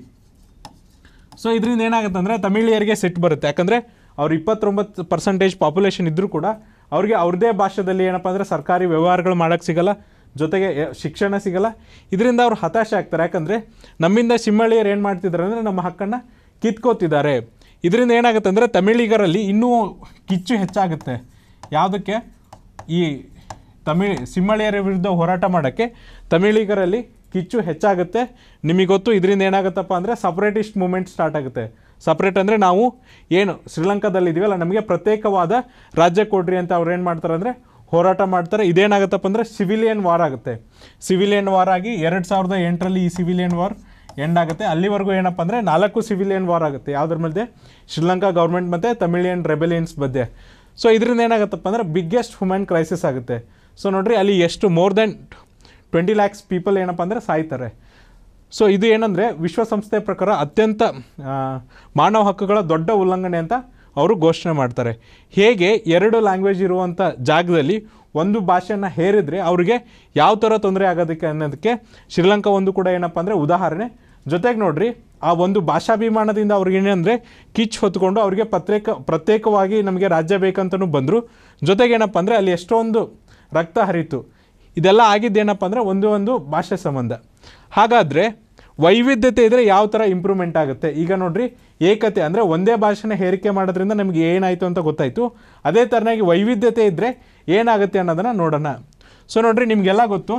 [SPEAKER 1] ಸೊ ಇದರಿಂದ ಏನಾಗುತ್ತೆ ಅಂದರೆ ತಮಿಳಿಯರಿಗೆ ಸಿಟ್ಟು ಬರುತ್ತೆ ಯಾಕಂದರೆ ಅವ್ರು ಇಪ್ಪತ್ತೊಂಬತ್ತು ಪರ್ಸೆಂಟೇಜ್ ಪಾಪ್ಯುಲೇಷನ್ ಇದ್ದರೂ ಕೂಡ ಅವ್ರಿಗೆ ಅವ್ರದ್ದೇ ಭಾಷೆದಲ್ಲಿ ಏನಪ್ಪ ಅಂದರೆ ಸರ್ಕಾರಿ ವ್ಯವಹಾರಗಳು ಮಾಡೋಕ್ಕೆ ಸಿಗಲ್ಲ ಜೊತೆಗೆ ಯ- ಶಿಕ್ಷಣ ಸಿಗಲ್ಲ ಇದರಿಂದ ಅವ್ರು ಹತಾಶೆ ಆಗ್ತಾರೆ ಯಾಕಂದರೆ ನಮ್ಮಿಂದ ಸಿಂಹಳಿಯರು ಏನು ಮಾಡ್ತಿದ್ದಾರೆ ಅಂದರೆ ನಮ್ಮ ಹಕ್ಕನ್ನು ಕಿತ್ಕೋತಿದ್ದಾರೆ ಇದರಿಂದ ಏನಾಗುತ್ತೆ ಅಂದರೆ ತಮಿಳಿಗರಲ್ಲಿ ಇನ್ನೂ ಕಿಚ್ಚು ಹೆಚ್ಚಾಗುತ್ತೆ ಯಾವುದಕ್ಕೆ ಈ ತಮಿಳ್ ಸಿಂಹಳಿಯರ ವಿರುದ್ಧ ಹೋರಾಟ ಮಾಡೋಕ್ಕೆ ತಮಿಳಿಗರಲ್ಲಿ ಕಿಚ್ಚು ಹೆಚ್ಚಾಗುತ್ತೆ ನಿಮಗೆ ಗೊತ್ತು ಇದರಿಂದ ಏನಾಗುತ್ತಪ್ಪ ಅಂದರೆ ಸಪ್ರೇಟಿಸ್ಟ್ ಮೂಮೆಂಟ್ ಸ್ಟಾರ್ಟ್ ಆಗುತ್ತೆ ಸಪ್ರೇಟ್ ಅಂದರೆ ನಾವು ಏನು ಶ್ರೀಲಂಕಾದಲ್ಲಿ ಇದೀವಲ್ಲ ನಮಗೆ ಪ್ರತ್ಯೇಕವಾದ ರಾಜ್ಯ ಕೊಡ್ರಿ ಅಂತ ಅವ್ರು ಏನು ಮಾಡ್ತಾರೆ ಅಂದರೆ ಹೋರಾಟ ಮಾಡ್ತಾರೆ ಇದೇನಾಗುತ್ತಪ್ಪ ಅಂದರೆ ಸಿವಿಲಿಯನ್ ವಾರ್ ಆಗುತ್ತೆ ಸಿವಿಲಿಯನ್ ವಾರ್ ಆಗಿ ಎರಡು ಸಾವಿರದ ಎಂಟರಲ್ಲಿ ಈ ಸಿವಿಲಿಯನ್ ವಾರ್ ಎಂಡ್ ಆಗುತ್ತೆ ಅಲ್ಲಿವರೆಗೂ ಏನಪ್ಪ ಅಂದರೆ ನಾಲ್ಕು ಸಿವಿಲಿಯನ್ ವಾರ್ ಆಗುತ್ತೆ ಯಾವುದ್ರ ಮಧ್ಯೆ ಶ್ರೀಲಂಕಾ ಗೌರ್ಮೆಂಟ್ ಮತ್ತು ತಮಿಳಿಯನ್ ರೆಬೆಲಿಯನ್ಸ್ ಮಧ್ಯೆ ಸೊ ಇದರಿಂದ ಏನಾಗುತ್ತಪ್ಪ ಅಂದರೆ ಬಿಗ್ಗೆಸ್ಟ್ ಹ್ಯೂಮನ್ ಕ್ರೈಸಿಸ್ ಆಗುತ್ತೆ ಸೊ ನೋಡ್ರಿ ಅಲ್ಲಿ ಎಷ್ಟು more than twenty lakhs people ಏನಪ್ಪ ಅಂದರೆ ಸಾಯ್ತಾರೆ ಸೊ ಇದು ಏನಂದರೆ ವಿಶ್ವಸಂಸ್ಥೆ ಪ್ರಕಾರ ಅತ್ಯಂತ ಆ, ಮಾನವ ಹಕ್ಕುಗಳ ದೊಡ್ಡ ಉಲ್ಲಂಘನೆ ಅಂತ ಅವರು ಘೋಷಣೆ ಮಾಡ್ತಾರೆ ಹೇಗೆ ಎರಡು ಲ್ಯಾಂಗ್ವೇಜ್ ಇರುವಂಥ ಜಾಗದಲ್ಲಿ ಒಂದು ಭಾಷೆಯನ್ನು ಹೇರಿದರೆ ಅವರಿಗೆ ಯಾವ ಥರ ತೊಂದರೆ ಆಗೋದಕ್ಕೆ ಅನ್ನೋದಕ್ಕೆ ಶ್ರೀಲಂಕಾ ಒಂದು ಕೂಡ ಏನಪ್ಪ ಅಂದರೆ ಉದಾಹರಣೆ ಜೊತೆಗೆ ನೋಡ್ರಿ ಆ ಒಂದು ಭಾಷಾಭಿಮಾನದಿಂದ ಅವ್ರಿಗೆ ಏನಂದರೆ ಕಿಚ್ ಹೊತ್ಕೊಂಡು ಅವರಿಗೆ ಪ್ರತ್ಯೇಕ ಪ್ರತ್ಯೇಕವಾಗಿ ನಮಗೆ ರಾಜ್ಯ ಬೇಕಂತಲೂ ಬಂದರು ಜೊತೆಗೆ ಏನಪ್ಪ ಅಂದರೆ ಅಲ್ಲಿ ಎಷ್ಟೊಂದು ರಕ್ತ ಹರಿತು ಇದೆಲ್ಲ ಆಗಿದ್ದೇನಪ್ಪ ಅಂದರೆ ಒಂದು ಒಂದು ಭಾಷೆ ಸಂಬಂಧ ಹಾಗಾದರೆ ವೈವಿಧ್ಯತೆ ಇದ್ದರೆ ಯಾವ ಥರ ಇಂಪ್ರೂವ್ಮೆಂಟ್ ಆಗುತ್ತೆ ಈಗ ನೋಡ್ರಿ ಏಕತೆ ಅಂದರೆ ಒಂದೇ ಭಾಷೆನ ಹೇರಿಕೆ ಮಾಡೋದ್ರಿಂದ ನಮಗೆ ಏನಾಯಿತು ಅಂತ ಗೊತ್ತಾಯಿತು ಅದೇ ಥರನಾಗಿ ವೈವಿಧ್ಯತೆ ಇದ್ದರೆ ಏನಾಗುತ್ತೆ ಅನ್ನೋದನ್ನು ನೋಡೋಣ ಸೊ ನೋಡ್ರಿ ನಿಮಗೆಲ್ಲ ಗೊತ್ತು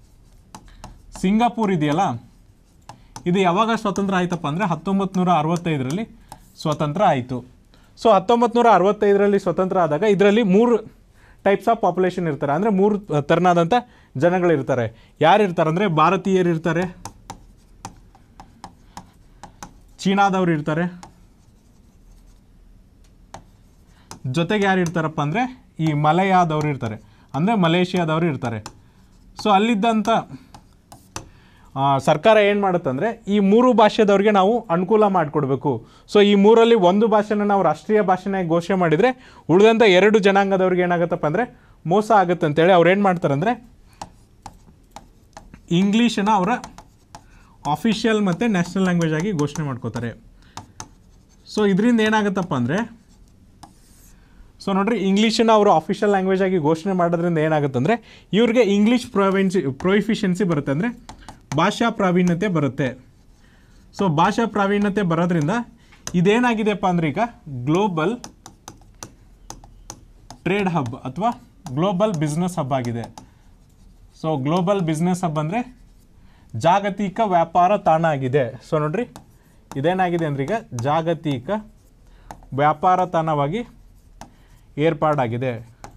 [SPEAKER 1] ಸಿಂಗಾಪುರ್ ಇದೆಯಲ್ಲ ಇದು ಯಾವಾಗ ಸ್ವತಂತ್ರ ಆಯ್ತಪ್ಪ ಅಂದರೆ ಹತ್ತೊಂಬತ್ತು ನೂರ ಅರವತ್ತೈದರಲ್ಲಿ ಸ್ವತಂತ್ರ ಆಯಿತು ಸೊ ಹತ್ತೊಂಬತ್ತು ನೂರ ಅರವತ್ತೈದರಲ್ಲಿ ಸ್ವತಂತ್ರ ಆದಾಗ ಇದರಲ್ಲಿ ಮೂರು ಟೈಪ್ಸ್ ಆಫ್ ಪಾಪ್ಯುಲೇಷನ್ ಇರ್ತಾರೆ ಅಂದರೆ ಮೂರು ಥರನಾದಂಥ ಜನಗಳಿರ್ತಾರೆ ಯಾರು ಇರ್ತಾರೆ ಅಂದರೆ ಭಾರತೀಯರು ಇರ್ತಾರೆ ಚೀನಾದವ್ರು ಇರ್ತಾರೆ ಜೊತೆಗೆ ಯಾರು ಇರ್ತಾರಪ್ಪ ಅಂದರೆ ಈ ಮಲಯಾದವ್ರು ಇರ್ತಾರೆ ಅಂದರೆ ಮಲೇಷಿಯಾದವರು ಇರ್ತಾರೆ ಸೊ ಅಲ್ಲಿದ್ದಂಥ ಆ, ಸರ್ಕಾರ ಏನು ಮಾಡುತ್ತಂದರೆ ಈ ಮೂರು ಭಾಷೆದವ್ರಿಗೆ ನಾವು ಅನುಕೂಲ ಮಾಡಿಕೊಡ್ಬೇಕು ಸೊ ಈ ಮೂರಲ್ಲಿ ಒಂದು ಭಾಷೆನ ನಾವು ರಾಷ್ಟ್ರೀಯ ಭಾಷೆನಾಗಿ ಘೋಷಣೆ ಮಾಡಿದರೆ ಉಳಿದಂಥ ಎರಡು ಜನಾಂಗದವ್ರಿಗೆ ಏನಾಗುತ್ತಪ್ಪ ಅಂದರೆ ಮೋಸ ಆಗುತ್ತೆ ಅಂತೇಳಿ ಅವ್ರು ಏನು ಮಾಡ್ತಾರಂದರೆ ಇಂಗ್ಲೀಷನ್ನ ಅವರ ಅಫಿಷಿಯಲ್ ಮತ್ತು ನ್ಯಾಷನಲ್ ಲ್ಯಾಂಗ್ವೇಜ್ ಆಗಿ ಘೋಷಣೆ ಮಾಡ್ಕೋತಾರೆ ಸೊ ಇದರಿಂದ ಏನಾಗುತ್ತಪ್ಪ ಅಂದರೆ ಸೊ ನೋಡ್ರಿ ಇಂಗ್ಲೀಷನ್ನ ಅವರು ಅಫಿಷಿಯಲ್ ಲ್ಯಾಂಗ್ವೇಜ್ ಆಗಿ ಘೋಷಣೆ ಮಾಡೋದ್ರಿಂದ ಏನಾಗುತ್ತೆ ಅಂದರೆ ಇವ್ರಿಗೆ ಇಂಗ್ಲೀಷ್ ಪ್ರೊವೆನ್ಸಿ ಪ್ರೊಯಿಫಿಷಿಯನ್ಸಿ ಬರುತ್ತೆ ಅಂದರೆ ಭಾಷಾ ಪ್ರಾವೀಣ್ಯತೆ ಬರುತ್ತೆ ಸೊ ಭಾಷಾ ಪ್ರಾವೀಣ್ಯತೆ ಬರೋದ್ರಿಂದ ಇದೇನಾಗಿದೆಯಪ್ಪ ಅಂದರೆ ಈಗ ಗ್ಲೋಬಲ್ ಟ್ರೇಡ್ ಹಬ್ ಅಥವಾ ಗ್ಲೋಬಲ್ ಬಿಸ್ನೆಸ್ ಹಬ್ ಆಗಿದೆ ಸೊ ಗ್ಲೋಬಲ್ ಬಿಸ್ನೆಸ್ ಹಬ್ ಅಂದರೆ ಜಾಗತಿಕ ವ್ಯಾಪಾರ ತಾಣ ಆಗಿದೆ ಸೊ ನೋಡ್ರಿ ಇದೇನಾಗಿದೆ ಅಂದ್ರೆ ಈಗ ಜಾಗತಿಕ ವ್ಯಾಪಾರ ತಾಣವಾಗಿ ಏರ್ಪಾಡಾಗಿದೆ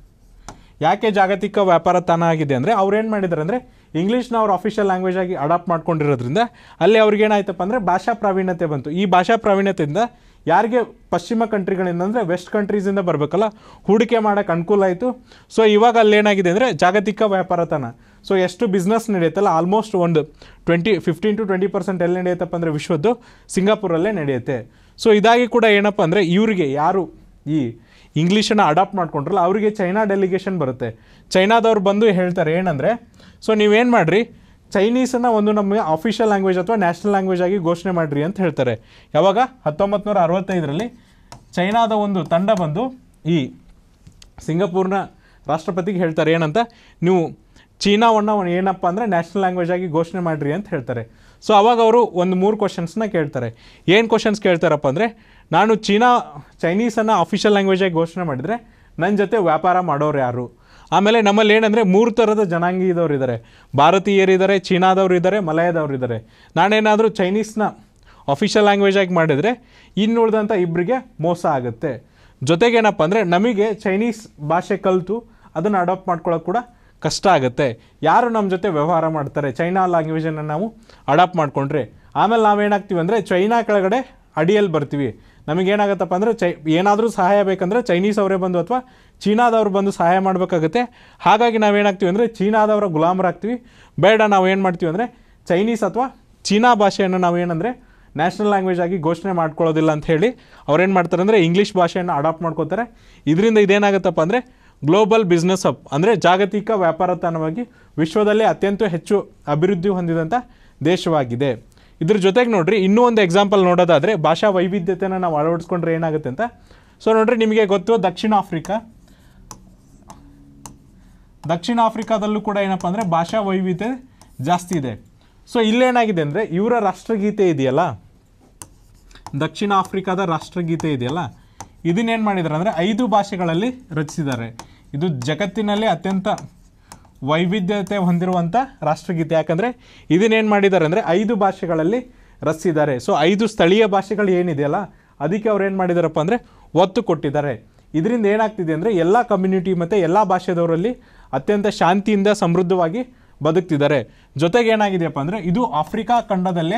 [SPEAKER 1] ಯಾಕೆ ಜಾಗತಿಕ ವ್ಯಾಪಾರ ತಾಣ ಆಗಿದೆ ಅಂದರೆ ಅವ್ರು ಏನು ಮಾಡಿದ್ದಾರೆ ಅಂದರೆ ಇಂಗ್ಲೀಷ್ನ ಅವ್ರ ಅಫಿಷಿಯಲ್ ಲ್ಯಾಂಗ್ವೇಜ್ ಆಗಿ ಅಡಾಪ್ಟ್ ಮಾಡ್ಕೊಂಡಿರೋದ್ರಿಂದ ಅಲ್ಲಿ ಅವ್ರಿಗೆ ಏನಾಯ್ತಪ್ಪ ಅಂದರೆ ಭಾಷಾ ಪ್ರಾವೀಣ್ಯತೆ ಬಂತು ಈ ಭಾಷಾ ಪ್ರಾವೀಣ್ಯತೆಯಿಂದ ಯಾರಿಗೆ ಪಶ್ಚಿಮ ಕಂಟ್ರಿಗಳಿಂದ ಅಂದರೆ ವೆಸ್ಟ್ ಕಂಟ್ರೀಸಿಂದ ಬರಬೇಕಲ್ಲ ಹೂಡಿಕೆ ಮಾಡೋಕ್ಕೆ ಅನುಕೂಲ ಆಯಿತು ಸೊ ಇವಾಗ ಅಲ್ಲಿ ಏನಾಗಿದೆ ಅಂದರೆ ಜಾಗತಿಕ ವ್ಯಾಪಾರ ತಾಣ ಸೊ ಎಷ್ಟು ಬಿಸ್ನೆಸ್ ನಡೆಯುತ್ತಲ್ಲ ಆಲ್ಮೋಸ್ಟ್ ಒಂದು twenty fifteen to twenty percent ಎಲ್ಲಿ ನಡೆಯುತ್ತಪ್ಪ ಅಂದರೆ ವಿಶ್ವದ್ದು ಸಿಂಗಾಪುರಲ್ಲೇ ನಡೆಯುತ್ತೆ ಸೊ ಇದಾಗಿ ಕೂಡ ಏನಪ್ಪ ಅಂದರೆ ಇವರಿಗೆ ಯಾರು ಈ ಇಂಗ್ಲೀಷನ್ನು ಅಡಾಪ್ಟ್ ಮಾಡ್ಕೊಂಡ್ರಲ್ಲ ಅವರಿಗೆ ಚೈನಾ ಡೆಲಿಗೇಷನ್ ಬರುತ್ತೆ ಚೈನಾದವ್ರು ಬಂದು ಹೇಳ್ತಾರೆ ಏನಂದರೆ ಸೊ ನೀವೇನು ಮಾಡಿರಿ ಚೈನೀಸನ್ನು ಒಂದು ನಮಗೆ ಅಫಿಷಿಯಲ್ ಲ್ಯಾಂಗ್ವೇಜ್ ಅಥವಾ ನ್ಯಾಷನಲ್ ಲ್ಯಾಂಗ್ವೇಜ್ ಆಗಿ ಘೋಷಣೆ ಮಾಡಿರಿ ಅಂತ ಹೇಳ್ತಾರೆ ಯಾವಾಗ ಹತ್ತೊಂಬತ್ತು ನೂರ ಅರವತ್ತೈದರಲ್ಲಿ ಚೈನಾದ ಒಂದು ತಂಡ ಬಂದು ಈ ಸಿಂಗಪೂರ್ನ ರಾಷ್ಟ್ರಪತಿಗೆ ಹೇಳ್ತಾರೆ ಏನಂತ ನೀವು ಚೀನಾವನ್ನು ಏನಪ್ಪ ಅಂದರೆ ನ್ಯಾಷನಲ್ ಲ್ಯಾಂಗ್ವೇಜ್ ಆಗಿ ಘೋಷಣೆ ಮಾಡಿರಿ ಅಂತ ಹೇಳ್ತಾರೆ ಸೊ ಅವಾಗ ಅವರು ಒಂದು ಮೂರು ಕ್ವಶನ್ಸ್ನ ಕೇಳ್ತಾರೆ ಏನು ಕ್ವಶನ್ಸ್ ಕೇಳ್ತಾರಪ್ಪ ಅಂದರೆ ನಾನು ಚೀನಾ ಚೈನೀಸನ್ನು ಅಫಿಷಿಯಲ್ ಲ್ಯಾಂಗ್ವೇಜ್ ಆಗಿ ಘೋಷಣೆ ಮಾಡಿದರೆ ನನ್ನ ಜೊತೆ ವ್ಯಾಪಾರ ಮಾಡೋರು ಯಾರು ಆಮೇಲೆ ನಮ್ಮಲ್ಲಿ ಏನಂದರೆ ಮೂರು ಥರದ ಜನಾಂಗೀಯದವ್ರು ಇದ್ದಾರೆ ಭಾರತೀಯರಿದ್ದಾರೆ ಚೀನಾದವ್ರು ಇದ್ದಾರೆ ಮಲಯದವ್ರು ಇದ್ದಾರೆ ನಾನೇನಾದರೂ ಚೈನೀಸ್ನ ಅಫಿಷಿಯಲ್ ಲ್ಯಾಂಗ್ವೇಜ್ ಆಗಿ ಮಾಡಿದರೆ ಇನ್ನುಳಿದಂಥ ಇಬ್ಬರಿಗೆ ಮೋಸ ಆಗುತ್ತೆ ಜೊತೆಗೇನಪ್ಪ ಅಂದರೆ ನಮಗೆ ಚೈನೀಸ್ ಭಾಷೆ ಕಲಿತು ಅದನ್ನು ಅಡಾಪ್ಟ್ ಮಾಡ್ಕೊಳ್ಳೋಕೆ ಕೂಡ ಕಷ್ಟ ಆಗುತ್ತೆ ಯಾರು ನಮ್ಮ ಜೊತೆ ವ್ಯವಹಾರ ಮಾಡ್ತಾರೆ ಚೈನಾ ಲ್ಯಾಂಗ್ವೇಜನ್ನು ನಾವು ಅಡಾಪ್ಟ್ ಮಾಡಿಕೊಂಡ್ರೆ ಆಮೇಲೆ ನಾವೇನಾಗ್ತೀವಿ ಅಂದರೆ ಚೈನಾ ಕೆಳಗಡೆ ಅಡಿಯಲ್ಲಿ ಬರ್ತೀವಿ ನಮಗೇನಾಗುತ್ತಪ್ಪ ಅಂದರೆ ಚೈ ಏನಾದರೂ ಸಹಾಯ ಬೇಕಂದರೆ ಚೈನೀಸ್ ಅವರೇ ಬಂದು ಅಥವಾ ಚೀನಾದವ್ರು ಬಂದು ಸಹಾಯ ಮಾಡಬೇಕಾಗುತ್ತೆ ಹಾಗಾಗಿ ನಾವೇನಾಗ್ತೀವಿ ಅಂದರೆ ಚೀನಾದವರ ಗುಲಾಮರಾಗ್ತೀವಿ ಬೇಡ ನಾವು ಏನು ಮಾಡ್ತೀವಿ ಅಂದರೆ ಚೈನೀಸ್ ಅಥವಾ ಚೀನಾ ಭಾಷೆಯನ್ನು ನಾವೇನಂದರೆ ನ್ಯಾಷನಲ್ ಲ್ಯಾಂಗ್ವೇಜ್ ಆಗಿ ಘೋಷಣೆ ಮಾಡ್ಕೊಳ್ಳೋದಿಲ್ಲ ಅಂತ ಹೇಳಿ ಅವ್ರೇನು ಮಾಡ್ತಾರೆ ಅಂದರೆ ಇಂಗ್ಲೀಷ್ ಭಾಷೆಯನ್ನು ಅಡಾಪ್ಟ್ ಮಾಡ್ಕೋತಾರೆ ಇದರಿಂದ ಇದೇನಾಗುತ್ತಪ್ಪ ಅಂದರೆ ಗ್ಲೋಬಲ್ ಬಿಸ್ನೆಸ್ ಹಬ್ ಅಂದರೆ ಜಾಗತಿಕ ವ್ಯಾಪಾರ ತಾಣವಾಗಿ ವಿಶ್ವದಲ್ಲೇ ಅತ್ಯಂತ ಹೆಚ್ಚು ಅಭಿವೃದ್ಧಿ ಹೊಂದಿದಂಥ ದೇಶವಾಗಿದೆ ಇದ್ರ ಜೊತೆಗೆ ನೋಡ್ರಿ ಇನ್ನೂ ಒಂದು ಎಕ್ಸಾಂಪಲ್ ನೋಡೋದಾದರೆ ಭಾಷಾ ವೈವಿಧ್ಯತೆನ ನಾವು ಅಳವಡಿಸ್ಕೊಂಡ್ರೆ ಏನಾಗುತ್ತೆ ಅಂತ ಸೊ ನೋಡ್ರಿ ನಿಮಗೆ ಗೊತ್ತು ದಕ್ಷಿಣ ಆಫ್ರಿಕಾ ದಕ್ಷಿಣ ಆಫ್ರಿಕಾದಲ್ಲೂ ಕೂಡ ಏನಪ್ಪ ಅಂದರೆ ಭಾಷಾ ವೈವಿಧ್ಯ ಜಾಸ್ತಿ ಇದೆ ಸೊ ಇಲ್ಲೇನಾಗಿದೆ ಅಂದರೆ ಇವರ ರಾಷ್ಟ್ರಗೀತೆ ಇದೆಯಲ್ಲ ದಕ್ಷಿಣ ಆಫ್ರಿಕಾದ ರಾಷ್ಟ್ರಗೀತೆ ಇದೆಯಲ್ಲ ಇದನ್ನೇನು ಮಾಡಿದ್ದಾರೆ ಅಂದರೆ ಐದು ಭಾಷೆಗಳಲ್ಲಿ ರಚಿಸಿದ್ದಾರೆ ಇದು ಜಗತ್ತಿನಲ್ಲಿ ಅತ್ಯಂತ ವೈವಿಧ್ಯತೆ ಹೊಂದಿರುವಂಥ ರಾಷ್ಟ್ರಗೀತೆ ಯಾಕಂದರೆ ಇದನ್ನೇನು ಮಾಡಿದ್ದಾರೆ ಅಂದರೆ ಐದು ಭಾಷೆಗಳಲ್ಲಿ ರಚಿಸಿದ್ದಾರೆ ಸೊ ಐದು ಸ್ಥಳೀಯ ಭಾಷೆಗಳು ಏನಿದೆಯಲ್ಲ ಅದಕ್ಕೆ ಅವ್ರು ಏನು ಮಾಡಿದಾರಪ್ಪ ಅಂದರೆ ಒತ್ತು ಕೊಟ್ಟಿದ್ದಾರೆ ಇದರಿಂದ ಏನಾಗ್ತಿದೆ ಅಂದರೆ ಎಲ್ಲ ಕಮ್ಯುನಿಟಿ ಮತ್ತು ಎಲ್ಲ ಭಾಷೆದವರಲ್ಲಿ ಅತ್ಯಂತ ಶಾಂತಿಯಿಂದ ಸಮೃದ್ಧವಾಗಿ ಬದುಕ್ತಿದ್ದಾರೆ ಜೊತೆಗೆ ಏನಾಗಿದೆಯಪ್ಪ ಅಂದರೆ ಇದು ಆಫ್ರಿಕಾ ಖಂಡದಲ್ಲೇ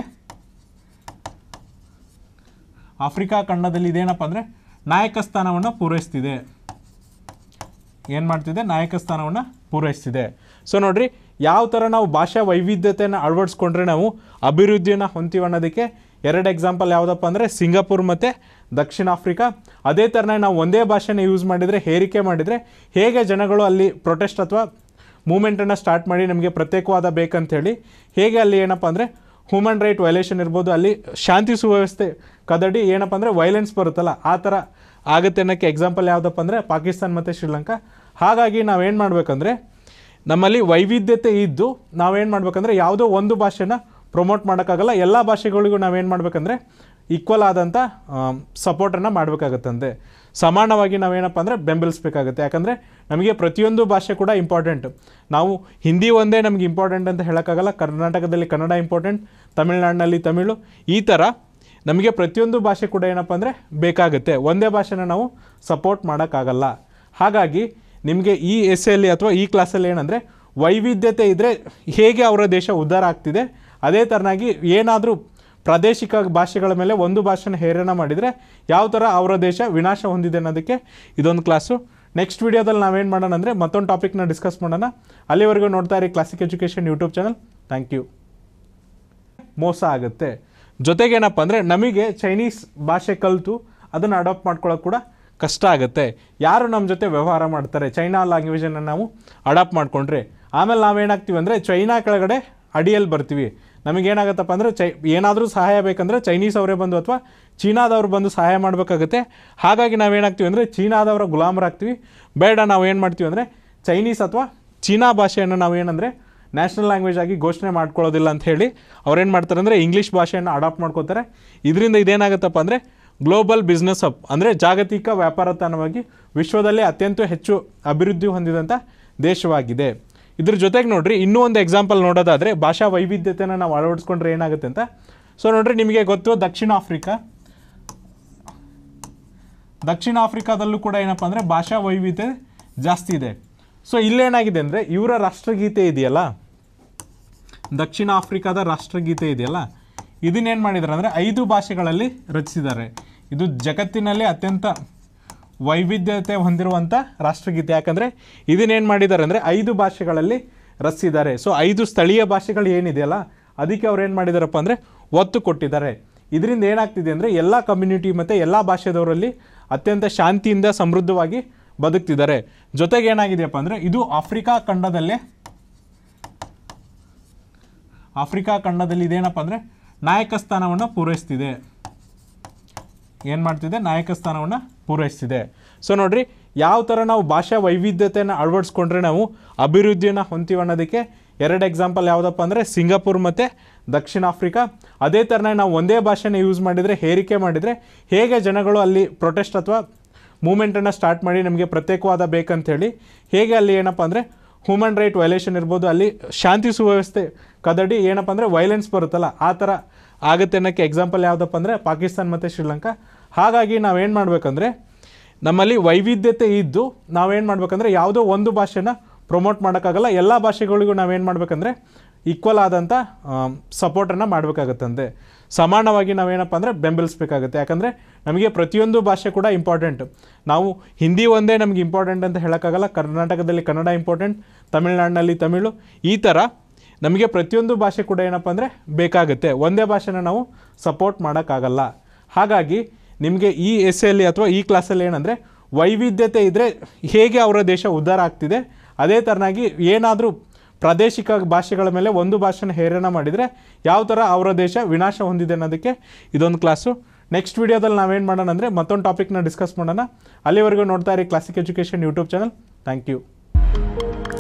[SPEAKER 1] ಆಫ್ರಿಕಾ ಖಂಡದಲ್ಲಿ ಇದೇನಪ್ಪ ಅಂದರೆ ನಾಯಕ ಸ್ಥಾನವನ್ನು ಪೂರೈಸ್ತಿದೆ ಏನು ಮಾಡ್ತಿದೆ ನಾಯಕ ಸ್ಥಾನವನ್ನು ಪೂರೈಸ್ತಿದೆ ಸೊ ನೋಡ್ರಿ ಯಾವ ಥರ ನಾವು ಭಾಷಾ ವೈವಿಧ್ಯತೆಯನ್ನು ಅಳವಡಿಸ್ಕೊಂಡ್ರೆ ನಾವು ಅಭಿವೃದ್ಧಿಯನ್ನು ಹೊಂತೀವಿ ಅನ್ನೋದಕ್ಕೆ ಎರಡು ಎಕ್ಸಾಂಪಲ್ ಯಾವುದಪ್ಪ ಅಂದರೆ ಸಿಂಗಾಪುರ್ ಮತ್ತು ದಕ್ಷಿಣ ಆಫ್ರಿಕಾ ಅದೇ ಥರನೇ ನಾವು ಒಂದೇ ಭಾಷೆನ ಯೂಸ್ ಮಾಡಿದರೆ ಹೇರಿಕೆ ಮಾಡಿದರೆ ಹೇಗೆ ಜನಗಳು ಅಲ್ಲಿ ಪ್ರೊಟೆಸ್ಟ್ ಅಥವಾ ಮೂಮೆಂಟನ್ನು ಸ್ಟಾರ್ಟ್ ಮಾಡಿ ನಮಗೆ ಪ್ರತ್ಯೇಕವಾದ ಬೇಕಂತೇಳಿ ಹೇಗೆ ಅಲ್ಲಿ ಏನಪ್ಪ ಅಂದರೆ ಹ್ಯೂಮನ್ ರೈಟ್ ವೈಲೇಷನ್ ಇರ್ಬೋದು ಅಲ್ಲಿ ಶಾಂತಿ ಸುವ್ಯವಸ್ಥೆ ಕದಡಿ ಏನಪ್ಪ ಅಂದರೆ ವೈಲೆನ್ಸ್ ಬರುತ್ತಲ್ಲ ಆ ಥರ ಆಗುತ್ತೆ ಅನ್ನೋಕ್ಕೆ ಎಕ್ಸಾಂಪಲ್ ಯಾವುದಪ್ಪ ಅಂದರೆ ಪಾಕಿಸ್ತಾನ ಮತ್ತು ಶ್ರೀಲಂಕಾ ಹಾಗಾಗಿ ನಾವೇನು ಮಾಡಬೇಕಂದ್ರೆ ನಮ್ಮಲ್ಲಿ ವೈವಿಧ್ಯತೆ ಇದ್ದು ನಾವೇನು ಮಾಡ್ಬೇಕಂದ್ರೆ ಯಾವುದೋ ಒಂದು ಭಾಷೆನ ಪ್ರಮೋಟ್ ಮಾಡೋಕ್ಕಾಗಲ್ಲ ಎಲ್ಲ ಭಾಷೆಗಳಿಗೂ ನಾವೇನು ಮಾಡಬೇಕಂದ್ರೆ ಈಕ್ವಲ್ ಆದಂಥ ಸಪೋರ್ಟನ್ನು ಮಾಡಬೇಕಾಗತ್ತಂತೆ ಸಮಾನವಾಗಿ ನಾವೇನಪ್ಪ ಅಂದರೆ ಬೆಂಬಲಿಸಬೇಕಾಗುತ್ತೆ ಯಾಕಂದರೆ ನಮಗೆ ಪ್ರತಿಯೊಂದು ಭಾಷೆ ಕೂಡ ಇಂಪಾರ್ಟೆಂಟ್ ನಾವು ಹಿಂದಿ ಒಂದೇ ನಮಗೆ ಇಂಪಾರ್ಟೆಂಟ್ ಅಂತ ಹೇಳೋಕ್ಕಾಗಲ್ಲ ಕರ್ನಾಟಕದಲ್ಲಿ ಕನ್ನಡ ಇಂಪಾರ್ಟೆಂಟ್ ತಮಿಳ್ನಾಡಿನಲ್ಲಿ ತಮಿಳು ಈ ಥರ ನಮಗೆ ಪ್ರತಿಯೊಂದು ಭಾಷೆ ಕೂಡ ಏನಪ್ಪ ಅಂದರೆ ಬೇಕಾಗುತ್ತೆ ಒಂದೇ ಭಾಷೆನ ನಾವು ಸಪೋರ್ಟ್ ಮಾಡೋಕ್ಕಾಗಲ್ಲ ಹಾಗಾಗಿ ನಿಮಗೆ ಈ ಎಸ್ಸೆಯಲ್ಲಿ ಅಥವಾ ಈ ಕ್ಲಾಸಲ್ಲಿ ಏನಂದರೆ ವೈವಿಧ್ಯತೆ ಇದ್ದರೆ ಹೇಗೆ ಅವರ ದೇಶ ಉದ್ಧಾರ ಆಗ್ತಿದೆ ಅದೇ ಥರನಾಗಿ ಏನಾದರೂ ಪ್ರಾದೇಶಿಕ ಭಾಷೆಗಳ ಮೇಲೆ ಒಂದು ಭಾಷೆನ ಹೇರನ ಮಾಡಿದರೆ ಯಾವ ಥರ ಅವರ ದೇಶ ವಿನಾಶ ಹೊಂದಿದೆ ಅನ್ನೋದಕ್ಕೆ ಇದೊಂದು ಕ್ಲಾಸು ನೆಕ್ಸ್ಟ್ ವೀಡಿಯೋದಲ್ಲಿ ನಾವೇನು ಮಾಡೋಣ ಅಂದರೆ ಮತ್ತೊಂದು ಟಾಪಿಕ್ನ ಡಿಸ್ಕಸ್ ಮಾಡೋಣ ಅಲ್ಲಿವರೆಗೂ ನೋಡ್ತಾ ಇರಿ classic education YouTube channel thank you ಮೋಸ ಆಗುತ್ತೆ ಜೊತೆಗೇನಪ್ಪ ಅಂದರೆ ನಮಗೆ ಚೈನೀಸ್ ಭಾಷೆ ಕಲಿತು ಅದನ್ನು ಅಡಾಪ್ಟ್ ಮಾಡ್ಕೊಳ್ಳೋಕೆ ಕೂಡ ಕಷ್ಟ ಆಗುತ್ತೆ ಯಾರು ನಮ್ಮ ಜೊತೆ ವ್ಯವಹಾರ ಮಾಡ್ತಾರೆ ಚೈನಾ ಲ್ಯಾಂಗ್ವೇಜನ್ನು ನಾವು ಅಡಾಪ್ಟ್ ಮಾಡಿಕೊಂಡ್ರೆ ಆಮೇಲೆ ನಾವೇನಾಗ್ತೀವಿ ಅಂದರೆ ಚೈನಾ ಕೆಳಗಡೆ ಅಡಿಯಲ್ಲಿ ಬರ್ತೀವಿ ನಮಗೇನಾಗುತ್ತಪ್ಪ ಅಂದರೆ ಚೈ ಏನಾದರೂ ಸಹಾಯ ಬೇಕಂದರೆ ಚೈನೀಸ್ ಅವರೇ ಬಂದು ಅಥವಾ ಚೀನಾದವ್ರು ಬಂದು ಸಹಾಯ ಮಾಡಬೇಕಾಗುತ್ತೆ ಹಾಗಾಗಿ ನಾವೇನಾಗ್ತೀವಿ ಅಂದರೆ ಚೀನಾದವರ ಗುಲಾಮರಾಗ್ತೀವಿ ಬೇಡ ನಾವು ಏನು ಮಾಡ್ತೀವಿ ಅಂದರೆ ಚೈನೀಸ್ ಅಥವಾ ಚೀನಾ ಭಾಷೆಯನ್ನು ನಾವು ಏನಂದರೆ ನ್ಯಾಷನಲ್ ಲ್ಯಾಂಗ್ವೇಜ್ ಆಗಿ ಘೋಷಣೆ ಮಾಡ್ಕೊಳ್ಳೋದಿಲ್ಲ ಅಂತ ಹೇಳಿ ಅವ್ರೇನು ಮಾಡ್ತಾರೆ ಅಂದರೆ ಇಂಗ್ಲೀಷ್ ಭಾಷೆಯನ್ನು ಅಡಾಪ್ಟ್ ಮಾಡ್ಕೋತಾರೆ ಇದರಿಂದ ಇದೇನಾಗುತ್ತಪ್ಪ ಅಂದರೆ ಗ್ಲೋಬಲ್ ಬಿಸ್ನೆಸ್ ಹಬ್ ಅಂದರೆ ಜಾಗತಿಕ ವ್ಯಾಪಾರ ತಾಣವಾಗಿ ವಿಶ್ವದಲ್ಲೇ ಅತ್ಯಂತ ಹೆಚ್ಚು ಅಭಿವೃದ್ಧಿ ಹೊಂದಿದಂಥ ದೇಶವಾಗಿದೆ ಇದ್ರ ಜೊತೆಗೆ ನೋಡ್ರಿ ಇನ್ನೂ ಒಂದು ಎಕ್ಸಾಂಪಲ್ ನೋಡೋದಾದರೆ ಭಾಷಾ ವೈವಿಧ್ಯತೆನ ನಾವು ಅಳವಡಿಸ್ಕೊಂಡ್ರೆ ಏನಾಗುತ್ತೆ ಅಂತ ಸೊ ನೋಡ್ರಿ ನಿಮಗೆ ಗೊತ್ತು ದಕ್ಷಿಣ ಆಫ್ರಿಕಾ ದಕ್ಷಿಣ ಆಫ್ರಿಕಾದಲ್ಲೂ ಕೂಡ ಏನಪ್ಪ ಅಂದರೆ ಭಾಷಾ ವೈವಿಧ್ಯ ಜಾಸ್ತಿ ಇದೆ ಸೊ ಇಲ್ಲೇನಾಗಿದೆ ಅಂದರೆ ಇವರ ರಾಷ್ಟ್ರಗೀತೆ ಇದೆಯಲ್ಲ ದಕ್ಷಿಣ ಆಫ್ರಿಕಾದ ರಾಷ್ಟ್ರಗೀತೆ ಇದೆಯಲ್ಲ ಇದನ್ನೇನು ಮಾಡಿದ್ದಾರೆ ಅಂದರೆ ಐದು ಭಾಷೆಗಳಲ್ಲಿ ರಚಿಸಿದ್ದಾರೆ ಇದು ಜಗತ್ತಿನಲ್ಲಿ ಅತ್ಯಂತ ವೈವಿಧ್ಯತೆ ಹೊಂದಿರುವಂಥ ರಾಷ್ಟ್ರಗೀತೆ ಯಾಕಂದರೆ ಇದನ್ನೇನು ಮಾಡಿದ್ದಾರೆ ಅಂದರೆ ಐದು ಭಾಷೆಗಳಲ್ಲಿ ರಚಿಸಿದ್ದಾರೆ ಸೊ ಐದು ಸ್ಥಳೀಯ ಭಾಷೆಗಳು ಏನಿದೆಯಲ್ಲ ಅದಕ್ಕೆ ಅವ್ರು ಏನು ಮಾಡಿದಾರಪ್ಪ ಅಂದರೆ ಒತ್ತು ಕೊಟ್ಟಿದ್ದಾರೆ ಇದರಿಂದ ಏನಾಗ್ತಿದೆ ಅಂದರೆ ಎಲ್ಲ ಕಮ್ಯುನಿಟಿ ಮತ್ತು ಎಲ್ಲ ಭಾಷೆದವರಲ್ಲಿ ಅತ್ಯಂತ ಶಾಂತಿಯಿಂದ ಸಮೃದ್ಧವಾಗಿ ಬದುಕ್ತಿದ್ದಾರೆ ಜೊತೆಗೆ ಏನಾಗಿದೆಯಪ್ಪ ಅಂದರೆ ಇದು ಆಫ್ರಿಕಾ ಖಂಡದಲ್ಲೇ ಆಫ್ರಿಕಾ ಖಂಡದಲ್ಲಿ ಇದೇನಪ್ಪ ಅಂದರೆ ನಾಯಕ ಸ್ಥಾನವನ್ನು ಪೂರೈಸ್ತಿದೆ ಏನು ಮಾಡ್ತಿದೆ ನಾಯಕ ಸ್ಥಾನವನ್ನು ಪೂರೈಸ್ತಿದೆ ಸೊ ನೋಡ್ರಿ ಯಾವ ಥರ ನಾವು ಭಾಷಾ ವೈವಿಧ್ಯತೆಯನ್ನು ಅಳವಡಿಸ್ಕೊಂಡ್ರೆ ನಾವು ಅಭಿವೃದ್ಧಿಯನ್ನು ಹೊಂತೀವಿ ಅನ್ನೋದಕ್ಕೆ ಎರಡು ಎಕ್ಸಾಂಪಲ್ ಯಾವುದಪ್ಪ ಅಂದರೆ ಸಿಂಗಾಪುರ್ ಮತ್ತು ದಕ್ಷಿಣ ಆಫ್ರಿಕಾ ಅದೇ ಥರನೇ ನಾವು ಒಂದೇ ಭಾಷೆನ ಯೂಸ್ ಮಾಡಿದರೆ ಹೇರಿಕೆ ಮಾಡಿದರೆ ಹೇಗೆ ಜನಗಳು ಅಲ್ಲಿ ಪ್ರೊಟೆಸ್ಟ್ ಅಥವಾ ಮೂಮೆಂಟನ್ನು ಸ್ಟಾರ್ಟ್ ಮಾಡಿ ನಮಗೆ ಪ್ರತ್ಯೇಕವಾದ ಬೇಕಂತೇಳಿ ಹೇಗೆ ಅಲ್ಲಿ ಏನಪ್ಪ ಅಂದರೆ ಹ್ಯೂಮನ್ ರೈಟ್ ವೈಲೇಷನ್ ಇರ್ಬೋದು ಅಲ್ಲಿ ಶಾಂತಿ ಸುವ್ಯವಸ್ಥೆ ಕದಡಿ ಏನಪ್ಪ ಅಂದರೆ ವೈಲೆನ್ಸ್ ಬರುತ್ತಲ್ಲ ಆ ಥರ ಆಗುತ್ತೆ ಅನ್ನೋಕ್ಕೆ ಎಕ್ಸಾಂಪಲ್ ಯಾವುದಪ್ಪ ಅಂದರೆ ಪಾಕಿಸ್ತಾನ ಮತ್ತು ಶ್ರೀಲಂಕಾ ಹಾಗಾಗಿ ನಾವೇನು ಮಾಡಬೇಕಂದ್ರೆ ನಮ್ಮಲ್ಲಿ ವೈವಿಧ್ಯತೆ ಇದ್ದು ನಾವೇನು ಮಾಡ್ಬೇಕಂದ್ರೆ ಯಾವುದೋ ಒಂದು ಭಾಷೆನ ಪ್ರಮೋಟ್ ಮಾಡೋಕ್ಕಾಗಲ್ಲ ಎಲ್ಲ ಭಾಷೆಗಳಿಗೂ ನಾವೇನು ಮಾಡಬೇಕಂದ್ರೆ ಈಕ್ವಲ್ ಆದಂಥ ಸಪೋರ್ಟನ್ನು ಮಾಡಬೇಕಾಗತ್ತಂತೆ ಸಮಾನವಾಗಿ ನಾವೇನಪ್ಪ ಅಂದರೆ ಬೆಂಬಲಿಸಬೇಕಾಗುತ್ತೆ ಯಾಕಂದರೆ ನಮಗೆ ಪ್ರತಿಯೊಂದು ಭಾಷೆ ಕೂಡ ಇಂಪಾರ್ಟೆಂಟ್ ನಾವು ಹಿಂದಿ ಒಂದೇ ನಮಗೆ ಇಂಪಾರ್ಟೆಂಟ್ ಅಂತ ಹೇಳೋಕ್ಕಾಗಲ್ಲ ಕರ್ನಾಟಕದಲ್ಲಿ ಕನ್ನಡ ಇಂಪಾರ್ಟೆಂಟ್ ತಮಿಳ್ನಾಡಿನಲ್ಲಿ ತಮಿಳು ಈ ಥರ ನಮಗೆ ಪ್ರತಿಯೊಂದು ಭಾಷೆ ಕೂಡ ಏನಪ್ಪ ಅಂದರೆ ಬೇಕಾಗುತ್ತೆ ಒಂದೇ ಭಾಷೆನ ನಾವು ಸಪೋರ್ಟ್ ಮಾಡೋಕ್ಕಾಗಲ್ಲ ಹಾಗಾಗಿ ನಿಮಗೆ ಈ ಎಸ್ಸೆಯಲ್ಲಿ ಅಥವಾ ಈ ಕ್ಲಾಸಲ್ಲಿ ಏನಂದರೆ ವೈವಿಧ್ಯತೆ ಇದ್ದರೆ ಹೇಗೆ ಅವರ ದೇಶ ಉದ್ಧಾರ ಆಗ್ತಿದೆ ಅದೇ ಥರನಾಗಿ ಏನಾದರೂ ಪ್ರಾದೇಶಿಕ ಭಾಷೆಗಳ ಮೇಲೆ ಒಂದು ಭಾಷೆನ ಹೇರಣ ಮಾಡಿದರೆ ಯಾವ ಥರ ಅವರ ದೇಶ ವಿನಾಶ ಹೊಂದಿದೆ ಅನ್ನೋದಕ್ಕೆ ಇದೊಂದು ಕ್ಲಾಸು ನೆಕ್ಸ್ಟ್ ವೀಡಿಯೋದಲ್ಲಿ ನಾವೇನು ಮಾಡೋಣ ಅಂದರೆ ಮತ್ತೊಂದು ಟಾಪಿಕ್ನ ಡಿಸ್ಕಸ್ ಮಾಡೋಣ ಅಲ್ಲಿವರೆಗೂ ನೋಡ್ತಾ ಇರಿ classic education YouTube channel thank you